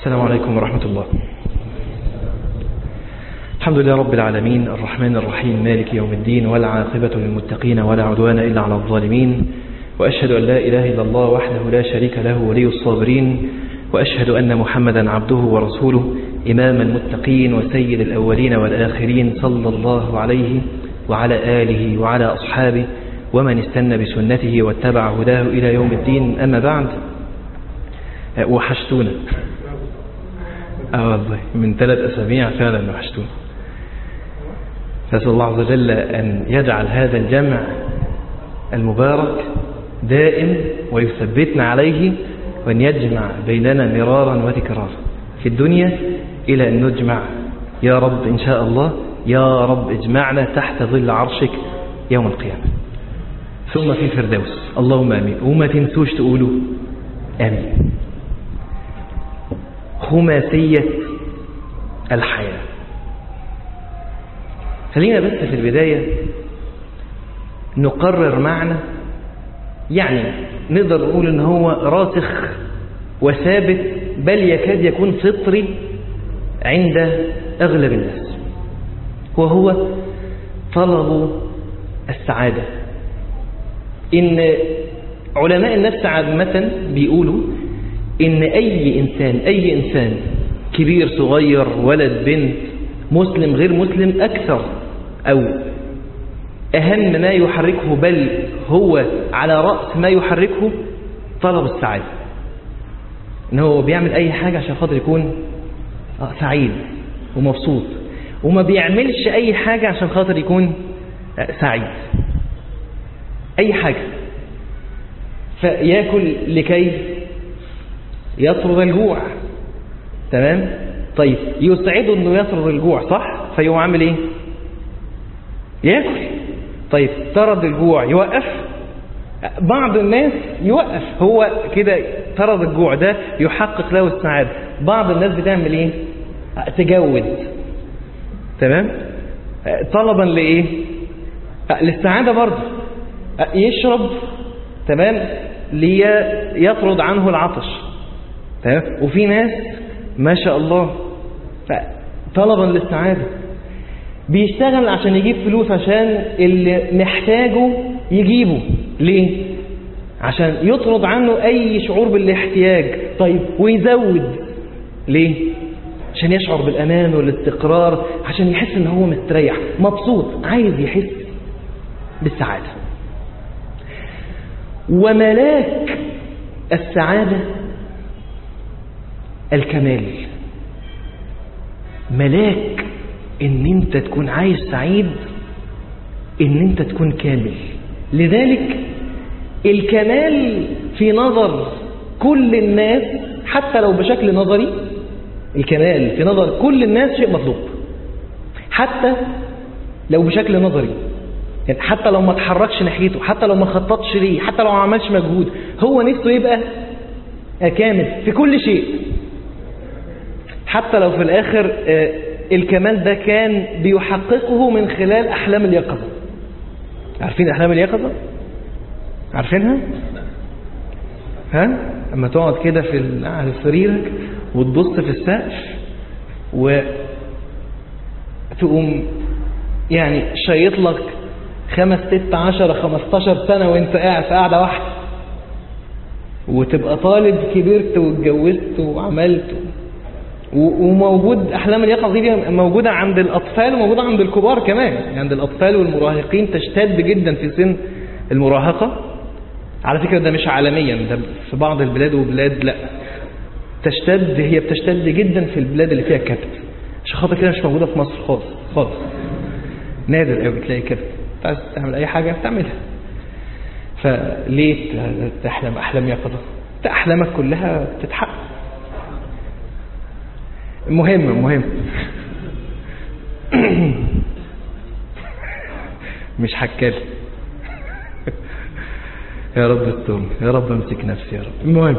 السلام عليكم ورحمة الله الحمد لله رب العالمين الرحمن الرحيم مالك يوم الدين والعاقبة للمتقين ولا عدوان إلا على الظالمين وأشهد أن لا إله إلا الله وحده لا شريك له ولي الصابرين وأشهد أن محمدا عبده ورسوله إمام المتقين وسيد الأولين والآخرين صلى الله عليه وعلى آله وعلى أصحابه ومن استنى بسنته واتبع هداه إلى يوم الدين أما بعد وحشتونا اه والله من ثلاث أسابيع فعلا وحشتونا نسأل الله عز وجل أن يجعل هذا الجمع المبارك دائم ويثبتنا عليه وأن يجمع بيننا مرارا وتكرارا في الدنيا إلى أن نجمع يا رب إن شاء الله يا رب اجمعنا تحت ظل عرشك يوم القيامة ثم في الفردوس اللهم أمين وما تنسوش تقولوا آمين خماسية الحياة خلينا بس في البداية نقرر معنى يعني نقدر نقول ان هو راسخ وثابت بل يكاد يكون فطري عند اغلب الناس وهو طلب السعادة ان علماء النفس عامة بيقولوا ان اي انسان اي انسان كبير صغير ولد بنت مسلم غير مسلم اكثر او اهم ما يحركه بل هو على رأس ما يحركه طلب السعادة ان هو بيعمل اي حاجة عشان خاطر يكون سعيد ومبسوط وما بيعملش اي حاجة عشان خاطر يكون سعيد اي حاجة فياكل لكي يطرد الجوع تمام طيب يسعده انه يطرد الجوع صح فيقوم عامل ايه ياكل طيب طرد الجوع يوقف بعض الناس يوقف هو كده طرد الجوع ده يحقق له السعادة بعض الناس بتعمل ايه تجود تمام طلبا لايه للسعادة برضه يشرب تمام ليطرد عنه العطش تمام وفي ناس ما شاء الله طلبا للسعادة بيشتغل عشان يجيب فلوس عشان اللي محتاجه يجيبه ليه عشان يطرد عنه اي شعور بالاحتياج طيب ويزود ليه عشان يشعر بالامان والاستقرار عشان يحس ان هو مستريح مبسوط عايز يحس بالسعادة وملاك السعادة الكمال ملاك ان انت تكون عايش سعيد ان انت تكون كامل لذلك الكمال في نظر كل الناس حتى لو بشكل نظري الكمال في نظر كل الناس شيء مطلوب حتى لو بشكل نظري يعني حتى لو ما تحركش ناحيته حتى لو ما خططش ليه حتى لو ما عملش مجهود هو نفسه يبقى كامل في كل شيء حتى لو في الآخر الكمال ده كان بيحققه من خلال أحلام اليقظة عارفين أحلام اليقظة؟ عارفينها؟ ها؟ أما تقعد كده في على سريرك وتبص في السقف وتقوم يعني شيط لك خمس ست عشر خمستاشر سنة وانت قاعد في قاعدة واحدة وتبقى طالب كبرت واتجوزت وعملت وموجود أحلام اليقظة دي موجودة عند الأطفال وموجودة عند الكبار كمان يعني عند الأطفال والمراهقين تشتد جدا في سن المراهقة على فكرة ده مش عالميا ده في بعض البلاد وبلاد لا تشتد هي بتشتد جدا في البلاد اللي فيها كبت عشان خاطر كده مش موجودة في مصر خالص خالص نادر قوي تلاقي كبت عايز تعمل أي حاجة تعملها فليه تحلم أحلام يقظة أحلامك كلها تتحقق مهم مهم مش حكال يا رب استر يا رب امسك نفسي يا رب المهم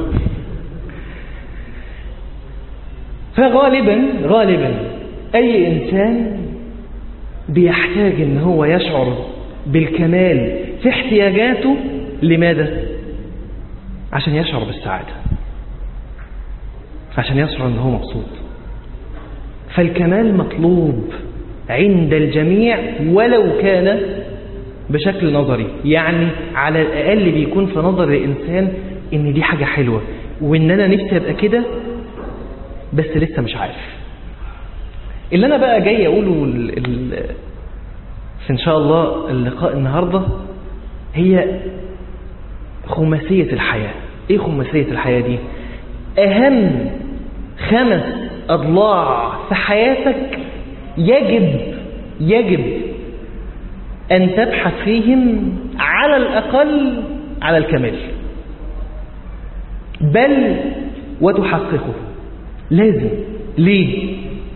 فغالبا غالبا اي انسان بيحتاج ان هو يشعر بالكمال في احتياجاته لماذا عشان يشعر بالسعادة عشان يشعر ان هو مبسوط فالكمال مطلوب عند الجميع ولو كان بشكل نظري يعني على الأقل بيكون في نظر الإنسان إن دي حاجة حلوة وإن أنا نفسي أبقى كده بس لسه مش عارف اللي أنا بقى جاي أقوله ال ال في إن شاء الله اللقاء النهاردة هي خماسية الحياة إيه خماسية الحياة دي أهم خمس أضلاع في حياتك يجب يجب أن تبحث فيهم على الأقل على الكمال بل وتحققه لازم ليه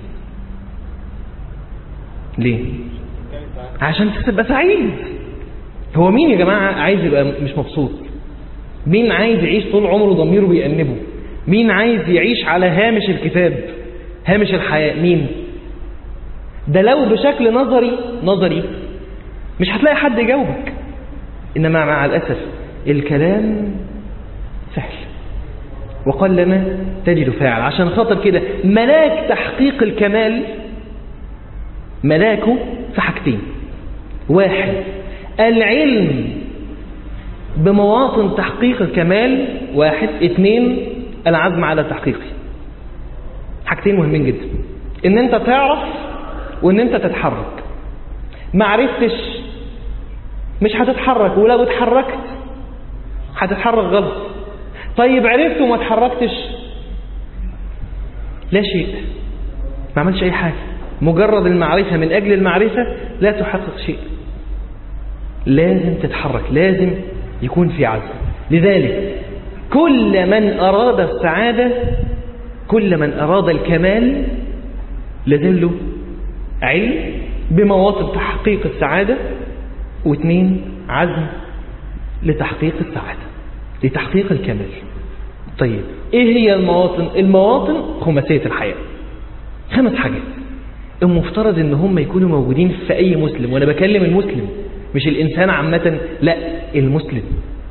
ليه عشان تبقى سعيد هو مين يا جماعة عايز يبقى مش مبسوط مين عايز يعيش طول عمره ضميره بيأنبه مين عايز يعيش على هامش الكتاب هامش الحياة مين ده لو بشكل نظري نظري مش هتلاقي حد يجاوبك إنما مع الأسف الكلام سهل وقلما تجد فاعل عشان خاطر كده ملاك تحقيق الكمال ملاكه في حاجتين واحد العلم بمواطن تحقيق الكمال واحد اثنين العزم على تحقيقه حاجتين مهمين جدا ان انت تعرف وان انت تتحرك ما عرفتش مش هتتحرك ولو اتحركت هتتحرك غلط طيب عرفت وما اتحركتش لا شيء ما عملش اي حاجة مجرد المعرفة من اجل المعرفة لا تحقق شيء لازم تتحرك لازم يكون في عزم لذلك كل من أراد السعادة كل من أراد الكمال لازم له علم بمواطن تحقيق السعادة واثنين عزم لتحقيق السعادة لتحقيق الكمال طيب ايه هي المواطن المواطن خماسية الحياة خمس حاجات المفترض ان هم يكونوا موجودين في اي مسلم وانا بكلم المسلم مش الانسان عامة لا المسلم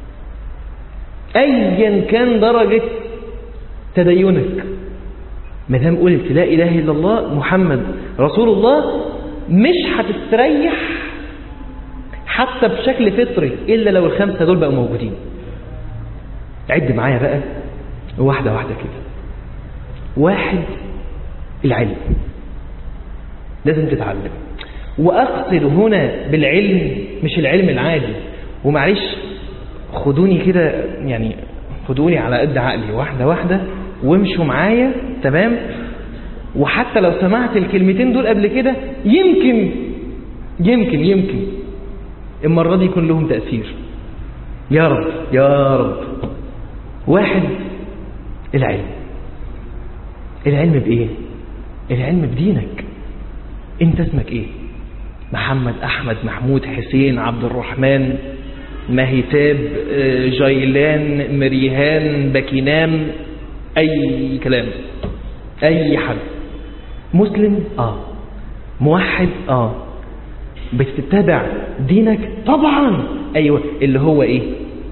ايا كان درجة تدينك ما دام قلت لا اله الا الله محمد رسول الله مش هتستريح حتى بشكل فطري الا لو الخمسه دول بقوا موجودين عد معايا بقى واحده واحده كده واحد العلم لازم تتعلم واقصد هنا بالعلم مش العلم العادي ومعلش خدوني كده يعني خدوني على قد عقلي واحده واحده وامشوا معايا تمام وحتى لو سمعت الكلمتين دول قبل كده يمكن يمكن يمكن المرة دي يكون لهم تأثير يا رب يا رب واحد العلم العلم بإيه العلم بدينك انت اسمك ايه محمد احمد محمود حسين عبد الرحمن مهتاب جيلان مريهان باكينام اي كلام اي حد مسلم اه موحد اه بتتبع دينك طبعا ايوه اللي هو ايه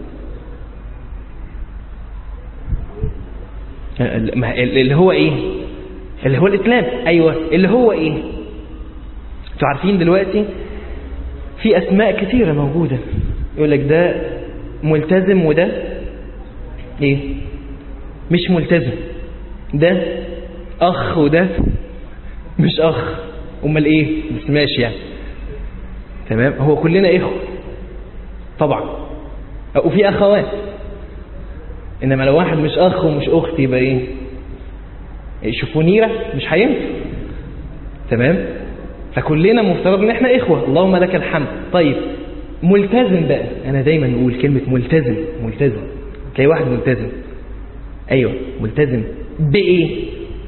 اللي هو ايه اللي هو الاسلام ايوه اللي هو ايه انتوا عارفين دلوقتي في اسماء كثيره موجوده يقول لك ده ملتزم وده ايه مش ملتزم ده اخ وده مش اخ امال ايه بس ماشي يعني تمام هو كلنا اخوه طبعا وفي اخوات انما لو واحد مش اخ ومش اخت يبقى ايه شوفونيره مش هينفع تمام فكلنا مفترض ان احنا اخوه اللهم لك الحمد طيب ملتزم بقى انا دايما بقول كلمه ملتزم ملتزم تلاقي واحد ملتزم ايوه ملتزم بايه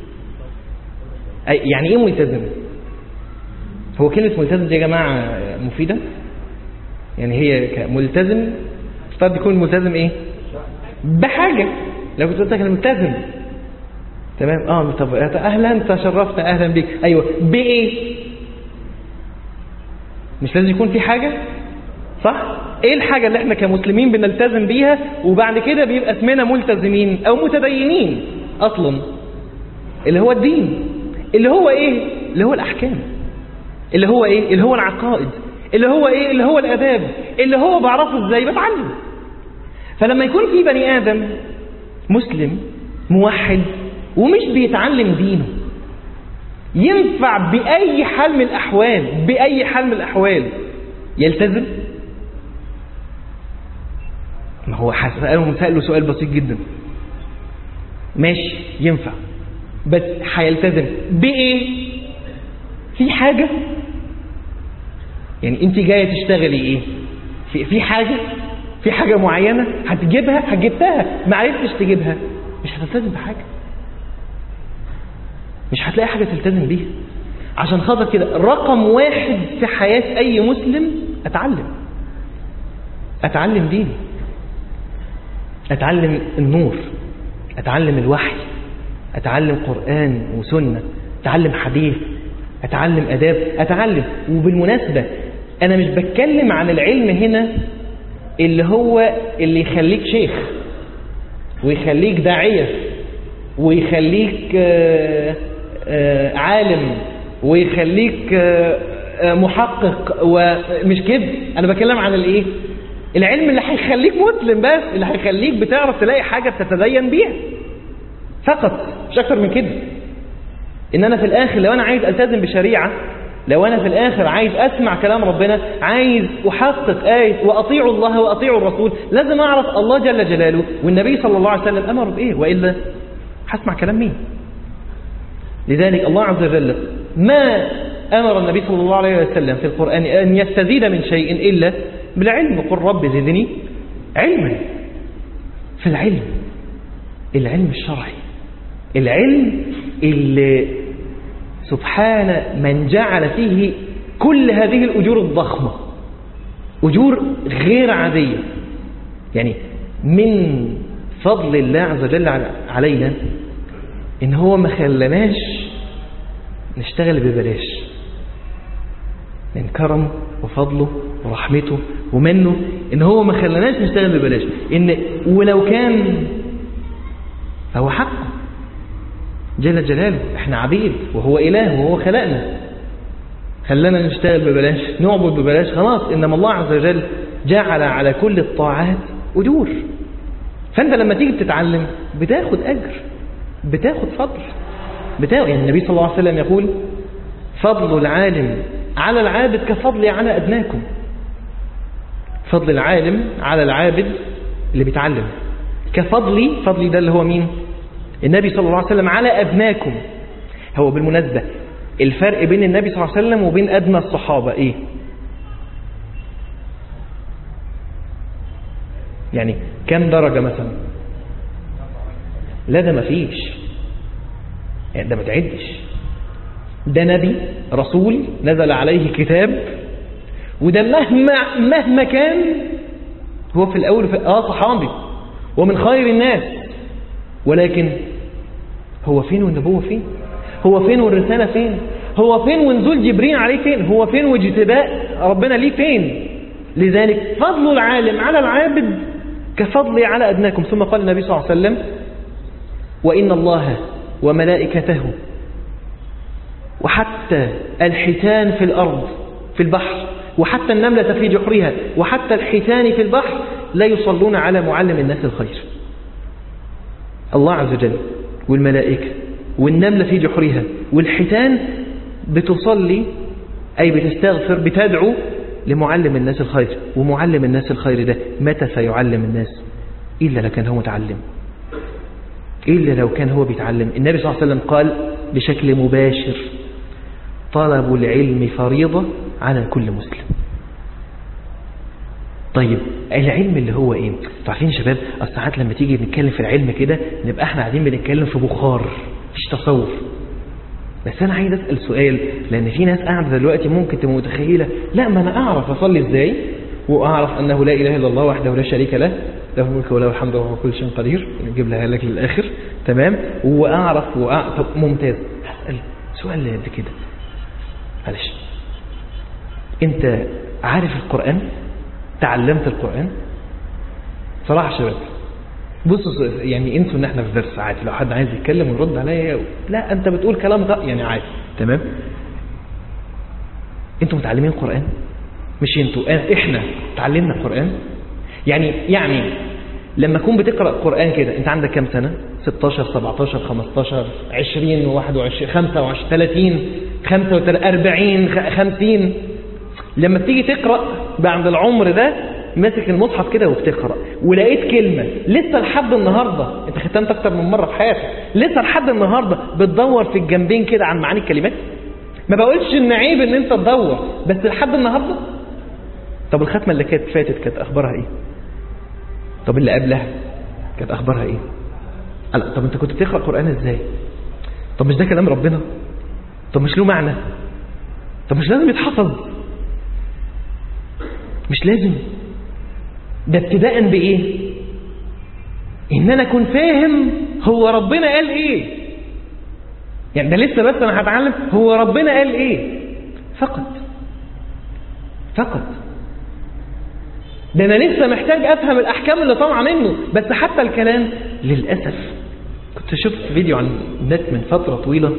يعني ايه ملتزم هو كلمة ملتزم دي يا جماعة مفيدة يعني هي ملتزم افترض يكون ملتزم ايه بحاجة لو كنت قلت لك ملتزم تمام اه طب اهلا تشرفنا اهلا بك ايوه بايه مش لازم يكون في حاجة صح ايه الحاجة اللي احنا كمسلمين بنلتزم بيها وبعد كده بيبقى اسمنا ملتزمين او متدينين اصلا اللي هو الدين اللي هو ايه اللي هو الاحكام اللي هو ايه اللي هو العقائد اللي هو ايه اللي هو الاداب اللي هو بعرفه ازاي بتعلم فلما يكون في بني ادم مسلم موحد ومش بيتعلم دينه ينفع بأي حال من الأحوال بأي حال من الأحوال يلتزم ما هو سأله سأله سؤال بسيط جدا ماشي ينفع بس هيلتزم بإيه في حاجة يعني انت جاية تشتغلي ايه في, في حاجة في حاجة معينة هتجيبها هتجبتها ما عرفتش تجيبها مش هتلتزم بحاجة مش هتلاقي حاجة تلتزم بيها عشان خاطر كده رقم واحد في حياة أي مسلم أتعلم أتعلم ديني أتعلم النور أتعلم الوحي أتعلم قرآن وسنة أتعلم حديث أتعلم أداب أتعلم وبالمناسبة أنا مش بتكلم عن العلم هنا اللي هو اللي يخليك شيخ ويخليك داعية ويخليك آآ آآ عالم ويخليك آآ محقق ومش كده أنا بتكلم عن الإيه العلم اللي هيخليك مسلم بس اللي هيخليك بتعرف تلاقي حاجة تتدين بيها فقط مش أكتر من كده إن أنا في الآخر لو أنا عايز ألتزم بشريعة لو أنا في الآخر عايز أسمع كلام ربنا عايز أحقق آية وأطيعوا الله وأطيعوا الرسول لازم أعرف الله جل جلاله والنبي صلى الله عليه وسلم أمر بإيه وإلا هسمع كلام مين لذلك الله عز وجل ما أمر النبي صلى الله عليه وسلم في القرآن أن يستزيد من شيء إلا بالعلم قل رب زدني علما في العلم العلم الشرعي العلم اللي سبحان من جعل فيه كل هذه الأجور الضخمة أجور غير عادية يعني من فضل الله عز وجل علينا إن هو ما خلناش نشتغل ببلاش من كرم وفضله ورحمته ومنه إن هو ما خلناش نشتغل ببلاش إن ولو كان فهو حقه جل جلاله احنا عبيد وهو إله وهو خلقنا خلنا نشتغل ببلاش نعبد ببلاش خلاص إنما الله عز وجل جعل على كل الطاعات أجور فأنت لما تيجي بتتعلم بتاخد أجر بتاخد فضل بتاخد يعني النبي صلى الله عليه وسلم يقول فضل العالم على العابد كفضلي على أدناكم فضل العالم على العابد اللي بيتعلم كفضلي فضلي ده اللي هو مين النبي صلى الله عليه وسلم على أدناكم هو بالمناسبة الفرق بين النبي صلى الله عليه وسلم وبين أدنى الصحابة إيه يعني كم درجة مثلا لا ده ما فيش يعني ده ما تعدش ده نبي رسول نزل عليه كتاب وده مهما مهما كان هو في الأول في آه صحابي ومن خير الناس ولكن هو فين والنبوة فين هو فين والرسالة فين هو فين ونزول جبريل عليه فين هو فين واجتباء ربنا ليه فين لذلك فضل العالم على العابد كفضلي على أدناكم ثم قال النبي صلى الله عليه وسلم وإن الله وملائكته وحتى الحيتان في الأرض في البحر وحتى النملة في جحرها وحتى الحيتان في البحر لا يصلون على معلم الناس الخير الله عز وجل والملائكة والنملة في جحرها والحيتان بتصلي أي بتستغفر بتدعو لمعلم الناس الخير ومعلم الناس الخير ده متى سيعلم الناس إلا لو كان هو متعلم إلا لو كان هو بيتعلم النبي صلى الله عليه وسلم قال بشكل مباشر طلب العلم فريضة على كل مسلم طيب العلم اللي هو ايه عارفين يا شباب ساعات لما تيجي نتكلم في العلم كده نبقى احنا قاعدين بنتكلم في بخار مفيش تصور بس انا عايز اسال سؤال لان في ناس قاعده دلوقتي ممكن تبقى متخيله لا ما انا اعرف اصلي ازاي واعرف انه لا اله الا الله وحده لا شريك له له الملك وله الحمد وهو كل شيء قدير نجيب لها لك للاخر تمام واعرف وأعرف طب ممتاز هسال سؤال قد كده معلش انت عارف القران تعلمت القران صراحه شباب بصوا يعني انسوا ان احنا في درس عادي لو حد عايز يتكلم ويرد عليا لا انت بتقول كلام غ... يعني عادي تمام انتوا متعلمين قرآن مش انتوا اه، احنا اتعلمنا قرآن يعني يعني لما تكون بتقرأ قرآن كده انت عندك كام سنة 16 17 15 20 21 25 30 35 40 50 لما بتيجي تقرأ بعد العمر ده ماسك المصحف كده وبتقرأ ولقيت كلمة لسه لحد النهاردة انت ختمت اكتر من مرة في حياتك لسه لحد النهاردة بتدور في الجنبين كده عن معاني الكلمات ما بقولش ان عيب ان انت تدور بس لحد النهاردة طب الختمة اللي كانت فاتت كانت اخبارها ايه طب اللي قبلها كانت اخبارها ايه لا طب انت كنت بتقرأ قرآن ازاي طب مش ده كلام ربنا طب مش له معنى طب مش لازم يتحفظ مش لازم ده ابتداء بايه ان انا اكون فاهم هو ربنا قال ايه يعني ده لسه بس انا هتعلم هو ربنا قال ايه فقط فقط ده انا لسه محتاج افهم الاحكام اللي طالعه منه بس حتى الكلام للاسف كنت شفت فيديو عن النت من فتره طويله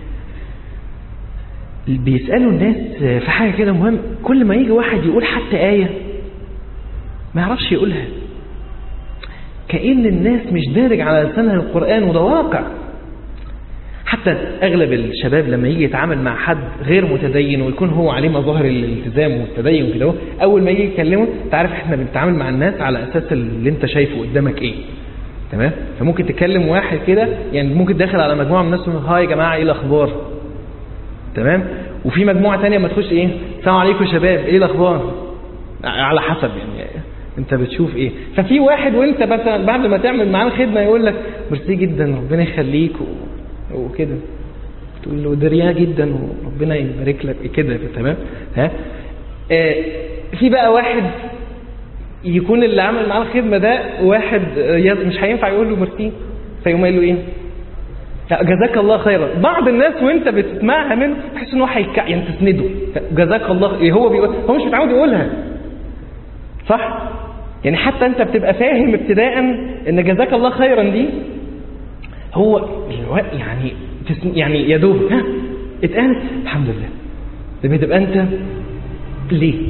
بيسالوا الناس في حاجه كده مهم كل ما يجي واحد يقول حتى ايه ما يعرفش يقولها كأن الناس مش دارج على لسانها القرآن وده واقع حتى أغلب الشباب لما يجي يتعامل مع حد غير متدين ويكون هو عليه مظاهر الالتزام والتدين وكده أول ما يجي يكلمه تعرف احنا بنتعامل مع الناس على أساس اللي انت شايفه قدامك ايه تمام فممكن تكلم واحد كده يعني ممكن داخل على مجموعة من الناس هاي يا جماعة ايه الأخبار تمام وفي مجموعة تانية ما تخش ايه السلام عليكم يا شباب ايه الأخبار على حسب يعني انت بتشوف ايه ففي واحد وانت مثلا بعد ما تعمل معاه الخدمه يقول لك ميرسي جدا ربنا يخليك وكده تقول له دريا جدا وربنا يبارك لك كده تمام ها آه في بقى واحد يكون اللي عمل معاه الخدمه ده واحد مش هينفع يقول له ميرسي فيقوم قايل له ايه لا جزاك الله خيرا بعض الناس وانت بتسمعها منه تحس ان هو هيكع يعني تسنده جزاك الله ايه هو بيقول هو مش متعود يقولها صح يعني حتى انت بتبقى فاهم ابتداء ان جزاك الله خيرا دي هو يعني يعني يا دوب ها اتقال الحمد لله لما تبقى انت ليه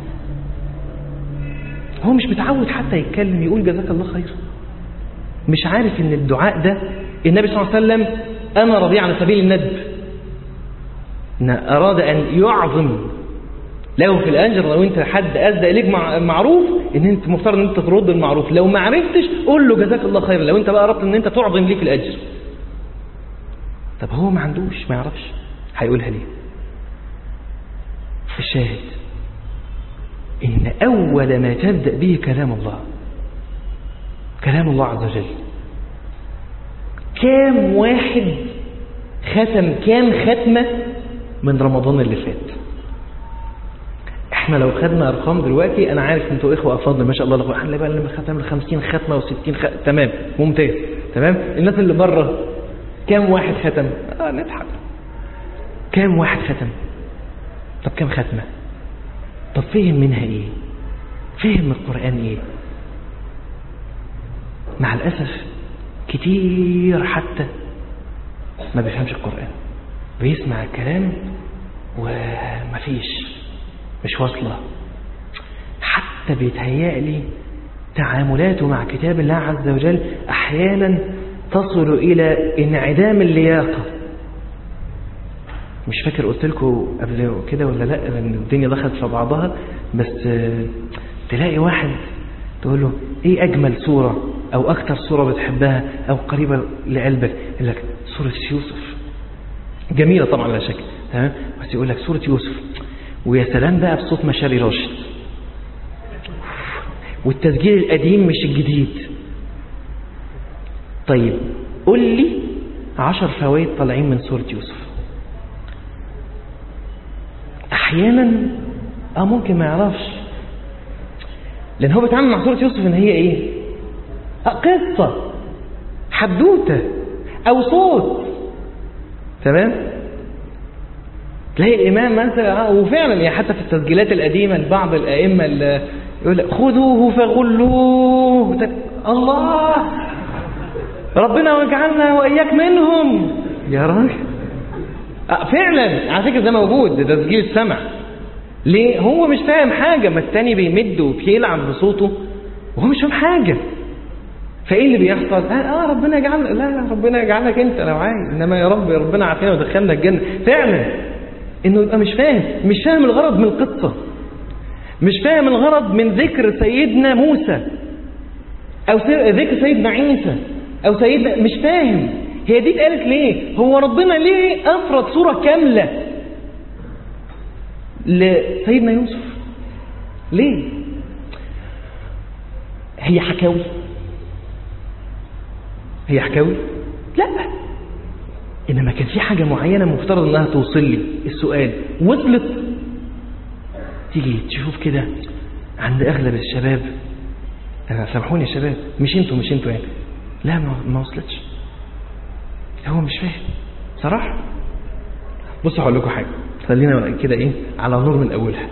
هو مش متعود حتى يتكلم يقول جزاك الله خيرا مش عارف ان الدعاء ده النبي صلى الله عليه وسلم امر به على سبيل الندب ان اراد ان يعظم له في الاجر لو انت حد ادى اليك معروف ان انت مفترض ان انت ترد المعروف لو ما عرفتش قول له جزاك الله خيرا لو انت بقى اردت ان انت تعظم ليك الاجر طب هو ما عندوش ما يعرفش هيقولها ليه الشاهد ان اول ما تبدا به كلام الله كلام الله عز وجل كام واحد ختم كام ختمه من رمضان اللي فات احنا لو خدنا ارقام دلوقتي انا عارف انتوا اخوه افاضل ما شاء الله لغو احنا بقى لما ختم ال 50 ختمه و60 ختمه تمام ممتاز تمام الناس اللي بره كام واحد ختم اه نضحك كام واحد ختم طب كام ختمه طب فهم منها ايه فهم القران ايه مع الاسف كتير حتى ما بيفهمش القران بيسمع الكلام ومفيش مش واصلة حتى بيتهيألي تعاملاته مع كتاب الله عز وجل أحيانا تصل إلى انعدام اللياقة مش فاكر قلت لكم قبل كده ولا لا لأن الدنيا دخلت في بعضها بس تلاقي واحد تقول له ايه اجمل صورة او اكتر صورة بتحبها او قريبة لقلبك يقول لك صورة يوسف جميلة طبعا لا شك تمام بس يقول لك صورة يوسف ويا سلام بقى بصوت مشاري راشد والتسجيل القديم مش الجديد طيب قول لي عشر فوائد طالعين من سورة يوسف احيانا اه ممكن ما يعرفش لان هو بيتعامل مع سورة يوسف ان هي ايه آه قصة حدوتة او صوت تمام تلاقي الإمام مثلا وفعلا يعني حتى في التسجيلات القديمة لبعض الأئمة يقول لك خذوه فغلوه طب الله ربنا وجعلنا واياك منهم يا راجل آه، فعلا على فكره ده موجود ده تسجيل السمع ليه هو مش فاهم حاجه ما التاني بيمد وبيلعب بصوته وهو مش فاهم حاجه فايه اللي بيحصل اه, آه ربنا يجعل لا لا ربنا يجعلك انت لو عايز انما يا رب ربنا عافينا ودخلنا الجنه فعلا انه يبقى مش فاهم مش فاهم الغرض من القصه مش فاهم الغرض من ذكر سيدنا موسى او سي- ذكر سيدنا عيسى او سيدنا مش فاهم هي دي اتقالت ليه هو ربنا ليه افرد صوره كامله لسيدنا يوسف ليه هي حكاوي هي حكاوي لا انما كان في حاجه معينه مفترض انها توصل لي السؤال وصلت تيجي تشوف كده عند اغلب الشباب انا سامحوني يا شباب مش انتوا مش انتوا يعني لا ما, ما وصلتش هو مش فاهم صراحه بصوا هقول لكم حاجه خلينا كده ايه على نور من اولها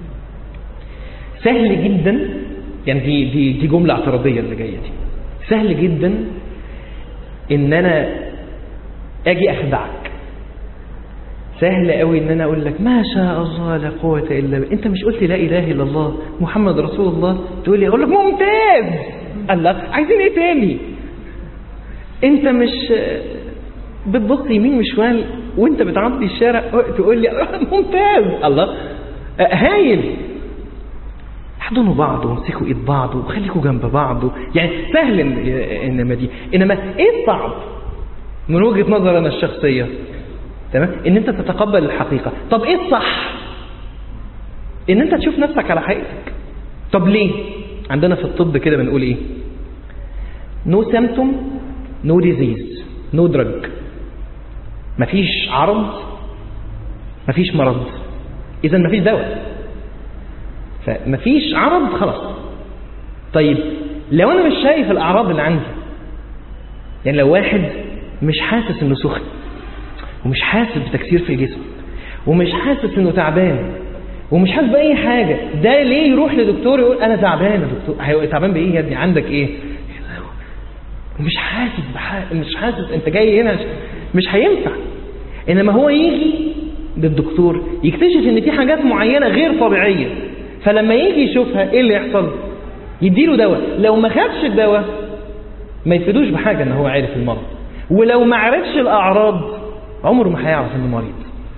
سهل جدا يعني دي دي دي جمله اعتراضيه اللي جايه دي سهل جدا ان انا اجي اخدعك سهل قوي ان انا اقول لك ما شاء الله لا قوه الا بالله انت مش قلت لا اله الا الله محمد رسول الله تقول لي اقول لك ممتاز الله عايزين ايه تاني انت مش بتبص يمين وشمال وانت بتعدي الشارع تقول لي ممتاز الله هايل احضنوا بعض وامسكوا ايد بعض وخليكوا جنب بعض يعني سهل إن- انما دي انما ايه الصعب من وجهه نظر انا الشخصيه تمام ان انت تتقبل الحقيقه طب ايه الصح ان انت تشوف نفسك على حقيقتك طب ليه عندنا في الطب كده بنقول ايه نو سيمتوم نو ديزيز نو دراج مفيش عرض مفيش مرض اذا مفيش دواء فمفيش عرض خلاص طيب لو انا مش شايف الاعراض اللي عندي يعني لو واحد مش حاسس انه سخن ومش حاسس بتكسير في الجسم ومش حاسس انه تعبان ومش حاسس باي حاجه ده ليه يروح لدكتور يقول انا تعبان يا دكتور هيبقى تعبان بايه يا ابني عندك ايه مش حاسس بح... مش حاسس انت جاي هنا عش- مش هينفع انما هو يجي للدكتور يكتشف ان في حاجات معينه غير طبيعيه فلما يجي يشوفها ايه اللي يحصل يديله دواء لو ما خدش الدواء ما يفيدوش بحاجه ان هو عارف المرض ولو ما عرفش الاعراض عمره ما هيعرف انه مريض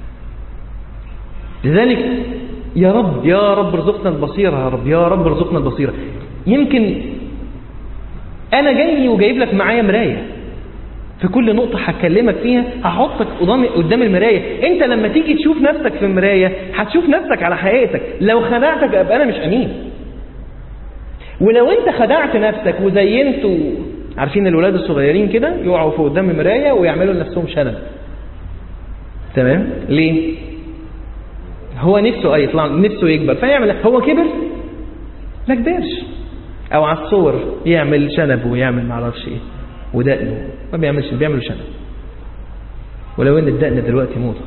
لذلك يا رب يا رب ارزقنا البصيره يا رب يا رب ارزقنا البصيره يمكن انا جاي وجايب لك معايا مرايه في كل نقطة هكلمك فيها هحطك قدام قدام المراية، أنت لما تيجي تشوف نفسك في المراية هتشوف نفسك على حقيقتك، لو خدعتك أبقى أنا مش أمين. ولو أنت خدعت نفسك وزينت و... عارفين الولاد الصغيرين كده يقعوا في قدام المراية ويعملوا لنفسهم شنب. تمام؟ ليه؟ هو نفسه أي يطلع نفسه يكبر فيعمل هو كبر؟ ما كبرش. أو على الصور يعمل شنب ويعمل معرفش إيه. ودقنه ما بيعملش بيعملوا شنب ولو ان الدقن دلوقتي موضه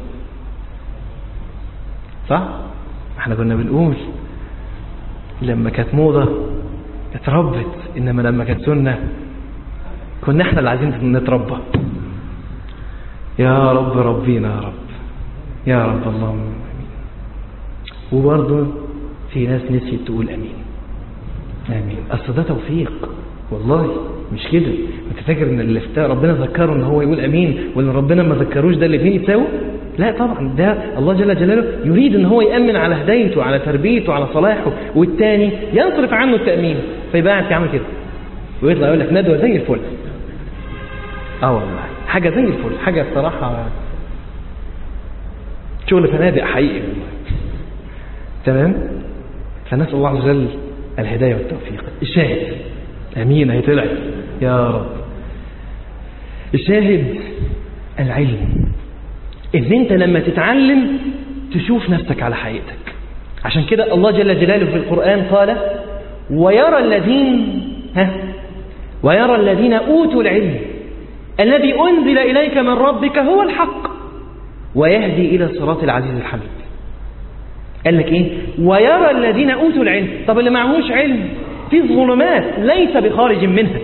صح احنا كنا بنقول لما كانت موضه كانت ربت انما لما كانت سنه كنا احنا اللي عايزين نتربى يا رب ربينا يا رب يا رب اللهم امين وبرضه في ناس نسيت تقول امين امين اصل ده توفيق والله مش كده انت فاكر ان اللي افتى ربنا ذكره ان هو يقول امين وان ربنا ما ذكروش ده الاثنين يتساووا لا طبعا ده الله جل جلاله يريد ان هو يامن على هدايته على تربيته على صلاحه والتاني ينصرف عنه التامين فيبقى قاعد يعمل كده ويطلع يقول لك ندوه زي الفل اه والله حاجه زي الفل حاجه الصراحه شغل فنادق حقيقي والله تمام فنسال الله عز وجل الهدايه والتوفيق الشاهد امين هي طلعت يا رب الشاهد العلم ان انت لما تتعلم تشوف نفسك على حقيقتك عشان كده الله جل جلاله في القرآن قال ويرى الذين ها ويرى الذين أوتوا العلم الذي أنزل إليك من ربك هو الحق ويهدي إلى صراط العزيز الحميد قال لك ايه ويرى الذين اوتوا العلم طب اللي معهوش علم في ظلمات ليس بخارج منها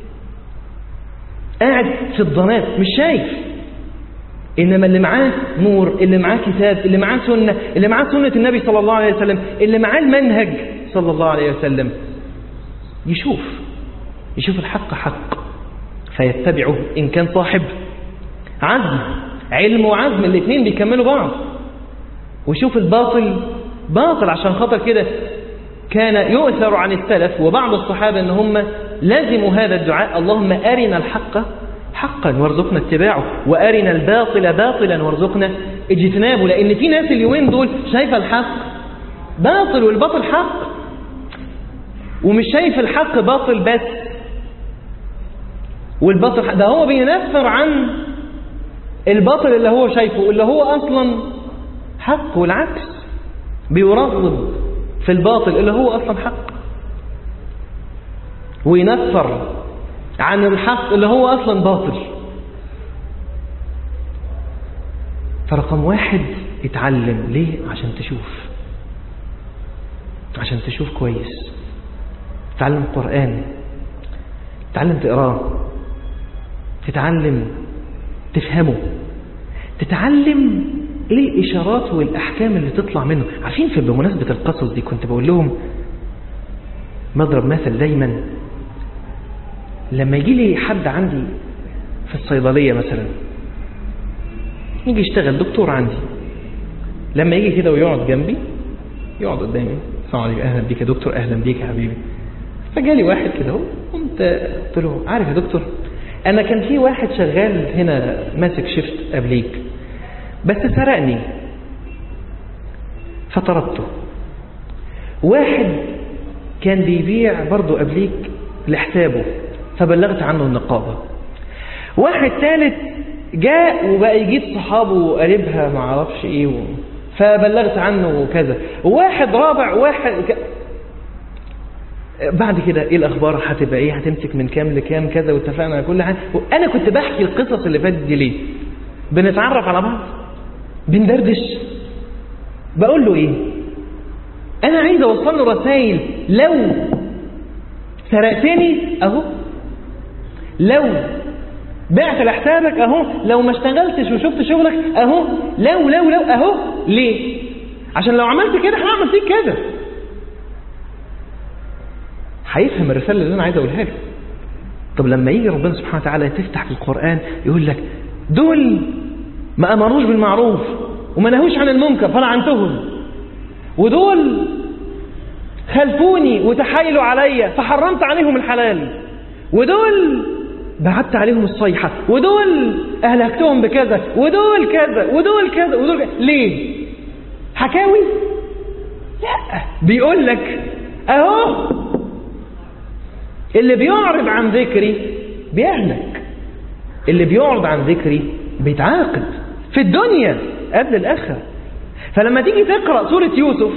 قاعد في الضلال مش شايف إنما اللي معاه نور اللي معاه كتاب اللي معاه سنة اللي معاه سنة النبي صلى الله عليه وسلم اللي معاه المنهج صلى الله عليه وسلم يشوف يشوف الحق حق فيتبعه إن كان صاحب عزم علم وعزم الاثنين بيكملوا بعض ويشوف الباطل باطل عشان خاطر كده كان يؤثر عن السلف وبعض الصحابة ان هم لازموا هذا الدعاء اللهم أرنا الحق حقا وارزقنا اتباعه وأرنا الباطل باطلا وارزقنا اجتنابه لأن في ناس اليومين دول شايفة الحق باطل والباطل حق ومش شايف الحق باطل بس والباطل حق ده هو بينفر عن الباطل اللي هو شايفه اللي هو أصلا حق والعكس بيرغب في الباطل اللي هو أصلا حق وينفر عن الحق اللي هو أصلا باطل فرقم واحد اتعلم ليه عشان تشوف عشان تشوف كويس تتعلم القرآن تتعلم تقراه تتعلم تفهمه تتعلم ايه الاشارات والاحكام اللي تطلع منه عارفين في بمناسبة القصص دي كنت بقول لهم مضرب مثل دايما لما يجي لي حد عندي في الصيدلية مثلا يجي يشتغل دكتور عندي لما يجي كده ويقعد جنبي يقعد قدامي السلام عليكم اهلا بيك يا دكتور اهلا بيك يا حبيبي فجالي واحد كده اهو قمت قلت له عارف يا دكتور انا كان في واحد شغال هنا ماسك شيفت قبليك بس سرقني فطردته واحد كان بيبيع برضه قبليك لحسابه فبلغت عنه النقابة واحد ثالث جاء وبقى يجيب صحابه وقريبها ما اعرفش ايه و... فبلغت عنه وكذا واحد رابع واحد ك... بعد كده ايه الاخبار هتبقى ايه هتمسك من كام لكام كذا واتفقنا على كل حاجه انا كنت بحكي القصص اللي فاتت دي ليه بنتعرف على بعض بندردش بقول له ايه انا عايز اوصل له رسائل لو سرقتني اهو لو بعت لحسابك اهو لو ما اشتغلتش وشفت شغلك اهو لو لو لو اهو ليه عشان لو عملت كده هعمل فيك كده هيفهم الرساله اللي انا عايز اقولها له طب لما يجي ربنا سبحانه وتعالى تفتح في القران يقول لك دول ما امروش بالمعروف وما نهوش عن المنكر فلعنتهم ودول خلفوني وتحايلوا عليا فحرمت عليهم الحلال ودول بعدت عليهم الصيحة ودول أهلكتهم بكذا ودول كذا ودول كذا ودول كذا ليه حكاوي لا بيقول لك اهو اللي بيعرض عن ذكري بيهلك اللي بيعرض عن ذكري بيتعاقب في الدنيا قبل الآخرة فلما تيجي تقرأ سورة يوسف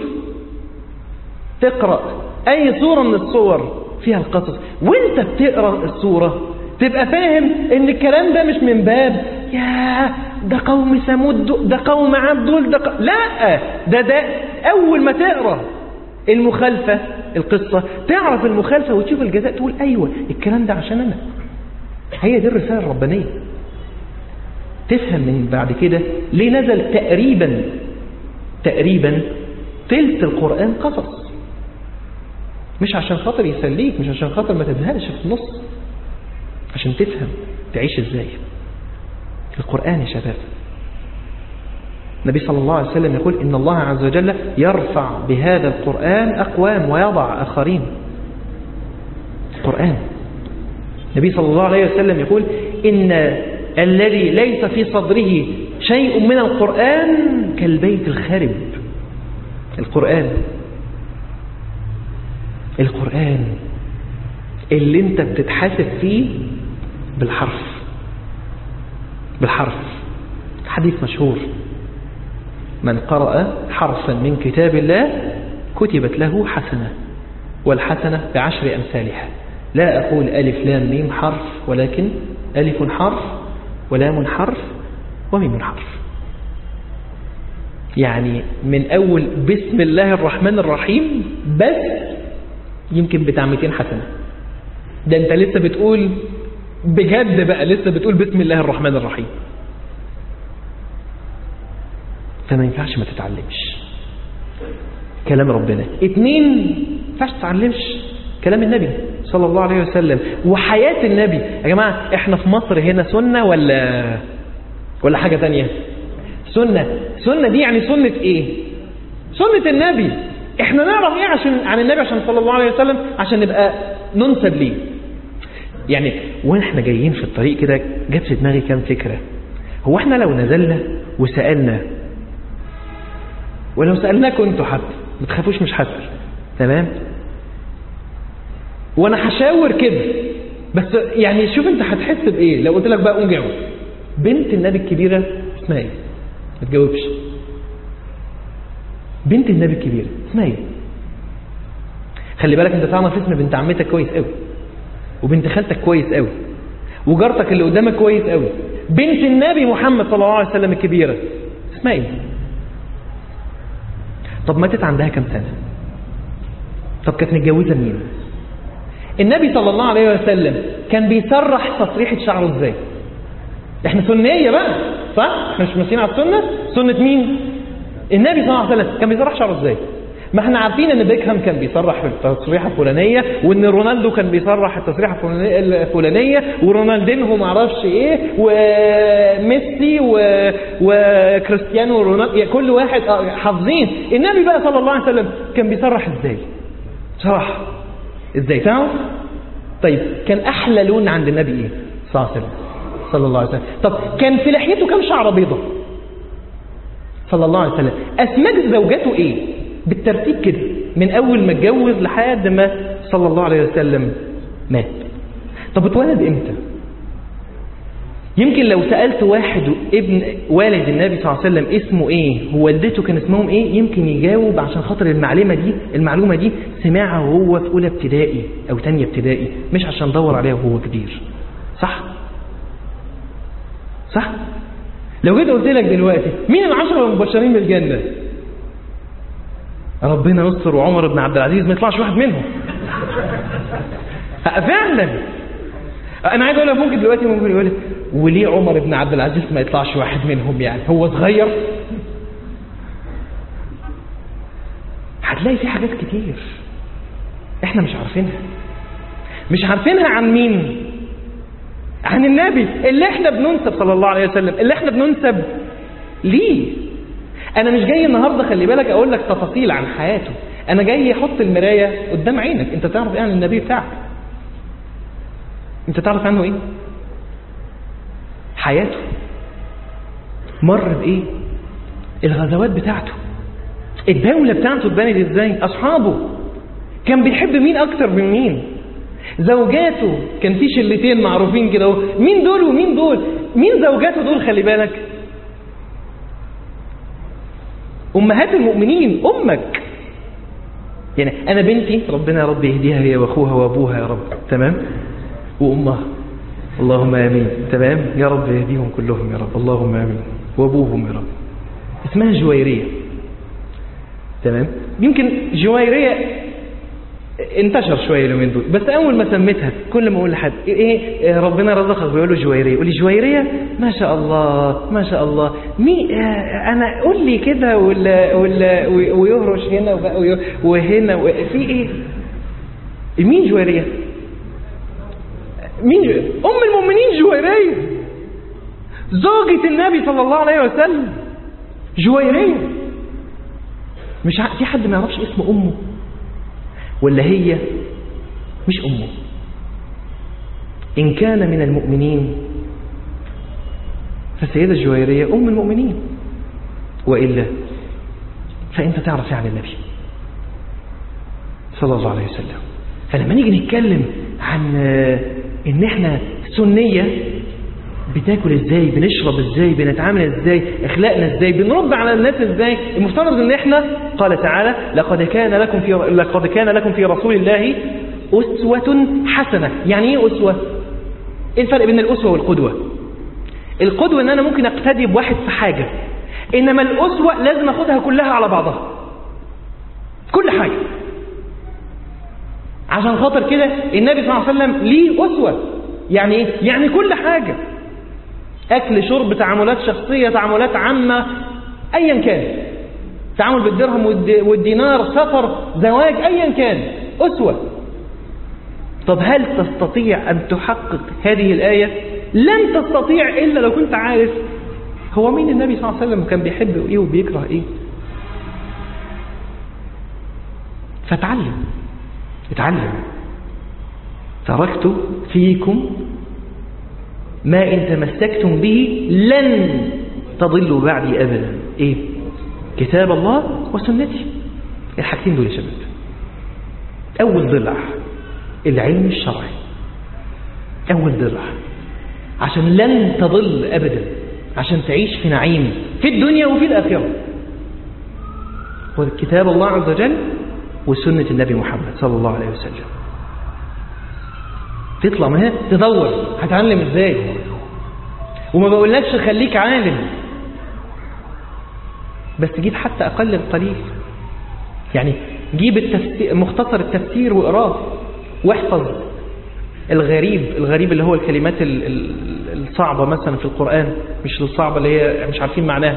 تقرأ أي صورة من الصور فيها القصص وانت بتقرأ الصورة تبقى فاهم ان الكلام ده مش من باب يا ده قوم ثمود ده قوم عاد دول ده ق... لا ده ده اول ما تقرا المخالفه القصه تعرف المخالفه وتشوف الجزاء تقول ايوه الكلام ده عشان انا هي دي الرساله الربانيه تفهم من بعد كده ليه نزل تقريبا تقريبا تلت القران قصص مش عشان خاطر يسليك مش عشان خاطر ما تزهقش في النص عشان تفهم تعيش ازاي القرآن يا شباب النبي صلى الله عليه وسلم يقول إن الله عز وجل يرفع بهذا القرآن أقوام ويضع آخرين القرآن النبي صلى الله عليه وسلم يقول إن الذي ليس في صدره شيء من القرآن كالبيت الخرب القرآن القرآن اللي انت بتتحاسب فيه بالحرف بالحرف حديث مشهور من قرأ حرفا من كتاب الله كتبت له حسنة والحسنة بعشر أمثالها لا أقول ألف لام ميم حرف ولكن ألف حرف ولام حرف وميم حرف يعني من أول بسم الله الرحمن الرحيم بس يمكن بتاع 200 حسنة ده أنت لسه بتقول بجد بقى لسه بتقول بسم الله الرحمن الرحيم فما ينفعش ما تتعلمش كلام ربنا اتنين ما ينفعش تتعلمش كلام النبي صلى الله عليه وسلم وحياة النبي يا جماعة احنا في مصر هنا سنة ولا ولا حاجة تانية سنة سنة دي يعني سنة ايه سنة النبي احنا نعرف ايه عشان عن النبي عشان صلى الله عليه وسلم عشان نبقى ننسب ليه يعني واحنا جايين في الطريق كده جت في دماغي كام فكرة هو احنا لو نزلنا وسألنا ولو سألناكم انتوا حتى ما تخافوش مش هسأل تمام وانا هشاور كده بس يعني شوف انت هتحس بايه لو قلت لك بقى قوم جاوب بنت النبي الكبيره اسمها ايه ما تجاوبش بنت النبي الكبيره اسمها ايه خلي بالك انت تعرف اسم بنت عمتك كويس قوي وبنت خالتك كويس قوي وجارتك اللي قدامك كويس قوي بنت النبي محمد صلى الله عليه وسلم الكبيره اسمها ايه طب ماتت عندها كام سنه طب كانت متجوزه مين النبي صلى الله عليه وسلم كان بيسرح تسريحة شعره ازاي احنا سنية بقى صح احنا مش ماشيين على السنة سنة مين النبي صلى الله عليه وسلم كان بيسرح شعره ازاي ما احنا عارفين ان بيكهام كان بيسرح التسريحه الفلانيه وان رونالدو كان بيسرح التسريحه الفلانيه ورونالدينهو ما اعرفش ايه وميسي و... وكريستيانو رونالدو يعني كل واحد حافظين النبي بقى صلى الله عليه وسلم كان بيسرح ازاي صراحه ازاي تعرف طيب كان احلى لون عند النبي ايه صلى الله عليه وسلم صلى الله عليه وسلم طب كان في لحيته كم شعره بيضه صلى الله عليه وسلم اسماك زوجاته ايه بالترتيب كده من اول ما اتجوز لحد ما صلى الله عليه وسلم مات طب اتولد امتى يمكن لو سألت واحد ابن والد النبي صلى الله عليه وسلم اسمه ايه ووالدته كان اسمهم ايه يمكن يجاوب عشان خاطر المعلومة دي المعلومة دي سمعها وهو في اولى ابتدائي او تانية ابتدائي مش عشان دور عليها وهو كبير صح صح لو جيت قلت لك دلوقتي مين العشرة المبشرين بالجنة ربنا يستر وعمر بن عبد العزيز ما يطلعش واحد منهم فعلا انا عايز اقول لك ممكن دلوقتي ممكن يقول لك وليه عمر بن عبد العزيز ما يطلعش واحد منهم يعني هو صغير هتلاقي في حاجات كتير احنا مش عارفينها مش عارفينها عن مين عن النبي اللي احنا بننسب صلى الله عليه وسلم اللي احنا بننسب ليه انا مش جاي النهارده خلي بالك اقول لك تفاصيل عن حياته انا جاي احط المرايه قدام عينك انت تعرف ايه عن النبي بتاعك انت تعرف عنه ايه حياته مر بايه الغزوات بتاعته الدولة بتاعته اتبنت ازاي اصحابه كان بيحب مين اكتر من مين زوجاته كان في شلتين معروفين كده مين دول ومين دول مين زوجاته دول خلي بالك امهات المؤمنين امك يعني انا بنتي ربنا يا رب يهديها هي واخوها وابوها يا رب تمام وامها اللهم امين تمام يا رب يهديهم كلهم يا رب اللهم امين وابوهم يا رب اسمها جويريه تمام يمكن جويريه انتشر شويه اليومين دول بس اول ما سميتها كل ما اقول لحد ايه ربنا رزقك بيقول له جويريه يقول لي جويريه ما شاء الله ما شاء الله مي انا قول لي كده ولا ولا ويهرش هنا وهنا في ايه مين جويريه مين جو... ام المؤمنين جويريه زوجة النبي صلى الله عليه وسلم جويريه مش ع... في حد ما يعرفش اسم امه ولا هي مش أمه إن كان من المؤمنين فالسيدة الجويرية أم المؤمنين وإلا فأنت تعرف يعني النبي صلى الله عليه وسلم فلما نيجي نتكلم عن ان احنا سنية بتاكل ازاي بنشرب ازاي بنتعامل ازاي اخلاقنا ازاي بنرد على الناس ازاي المفترض ان احنا قال تعالى لقد كان لكم في لقد كان لكم في رسول الله اسوة حسنة يعني ايه اسوة ايه الفرق بين الاسوة والقدوة القدوة ان انا ممكن اقتدي بواحد في حاجة إنما الأسوة لازم أخدها كلها على بعضها كل حاجة عشان خاطر كده النبي صلى الله عليه وسلم ليه أسوة يعني إيه؟ يعني كل حاجة أكل شرب تعاملات شخصية تعاملات عامة أيا كان تعامل بالدرهم والدينار سفر زواج أيا كان أسوة طب هل تستطيع أن تحقق هذه الآية لن تستطيع إلا لو كنت عارف هو مين النبي صلى الله عليه وسلم كان بيحب إيه وبيكره إيه فتعلم اتعلم تركت فيكم ما إن تمسكتم به لن تضلوا بعدي أبدا إيه كتاب الله وسنتي الحاجتين دول يا شباب أول ضلع العلم الشرعي أول ضلع عشان لن تضل أبدا عشان تعيش في نعيم في الدنيا وفي الآخرة وكتاب الله عز وجل وسنة النبي محمد صلى الله عليه وسلم تطلع من هنا تدور هتعلم ازاي وما بقولكش خليك عالم بس جيب حتى أقل القليل يعني جيب التفسير مختصر التفسير واقراه واحفظ الغريب الغريب اللي هو الكلمات الصعبة مثلا في القرآن مش الصعبة اللي هي مش عارفين معناها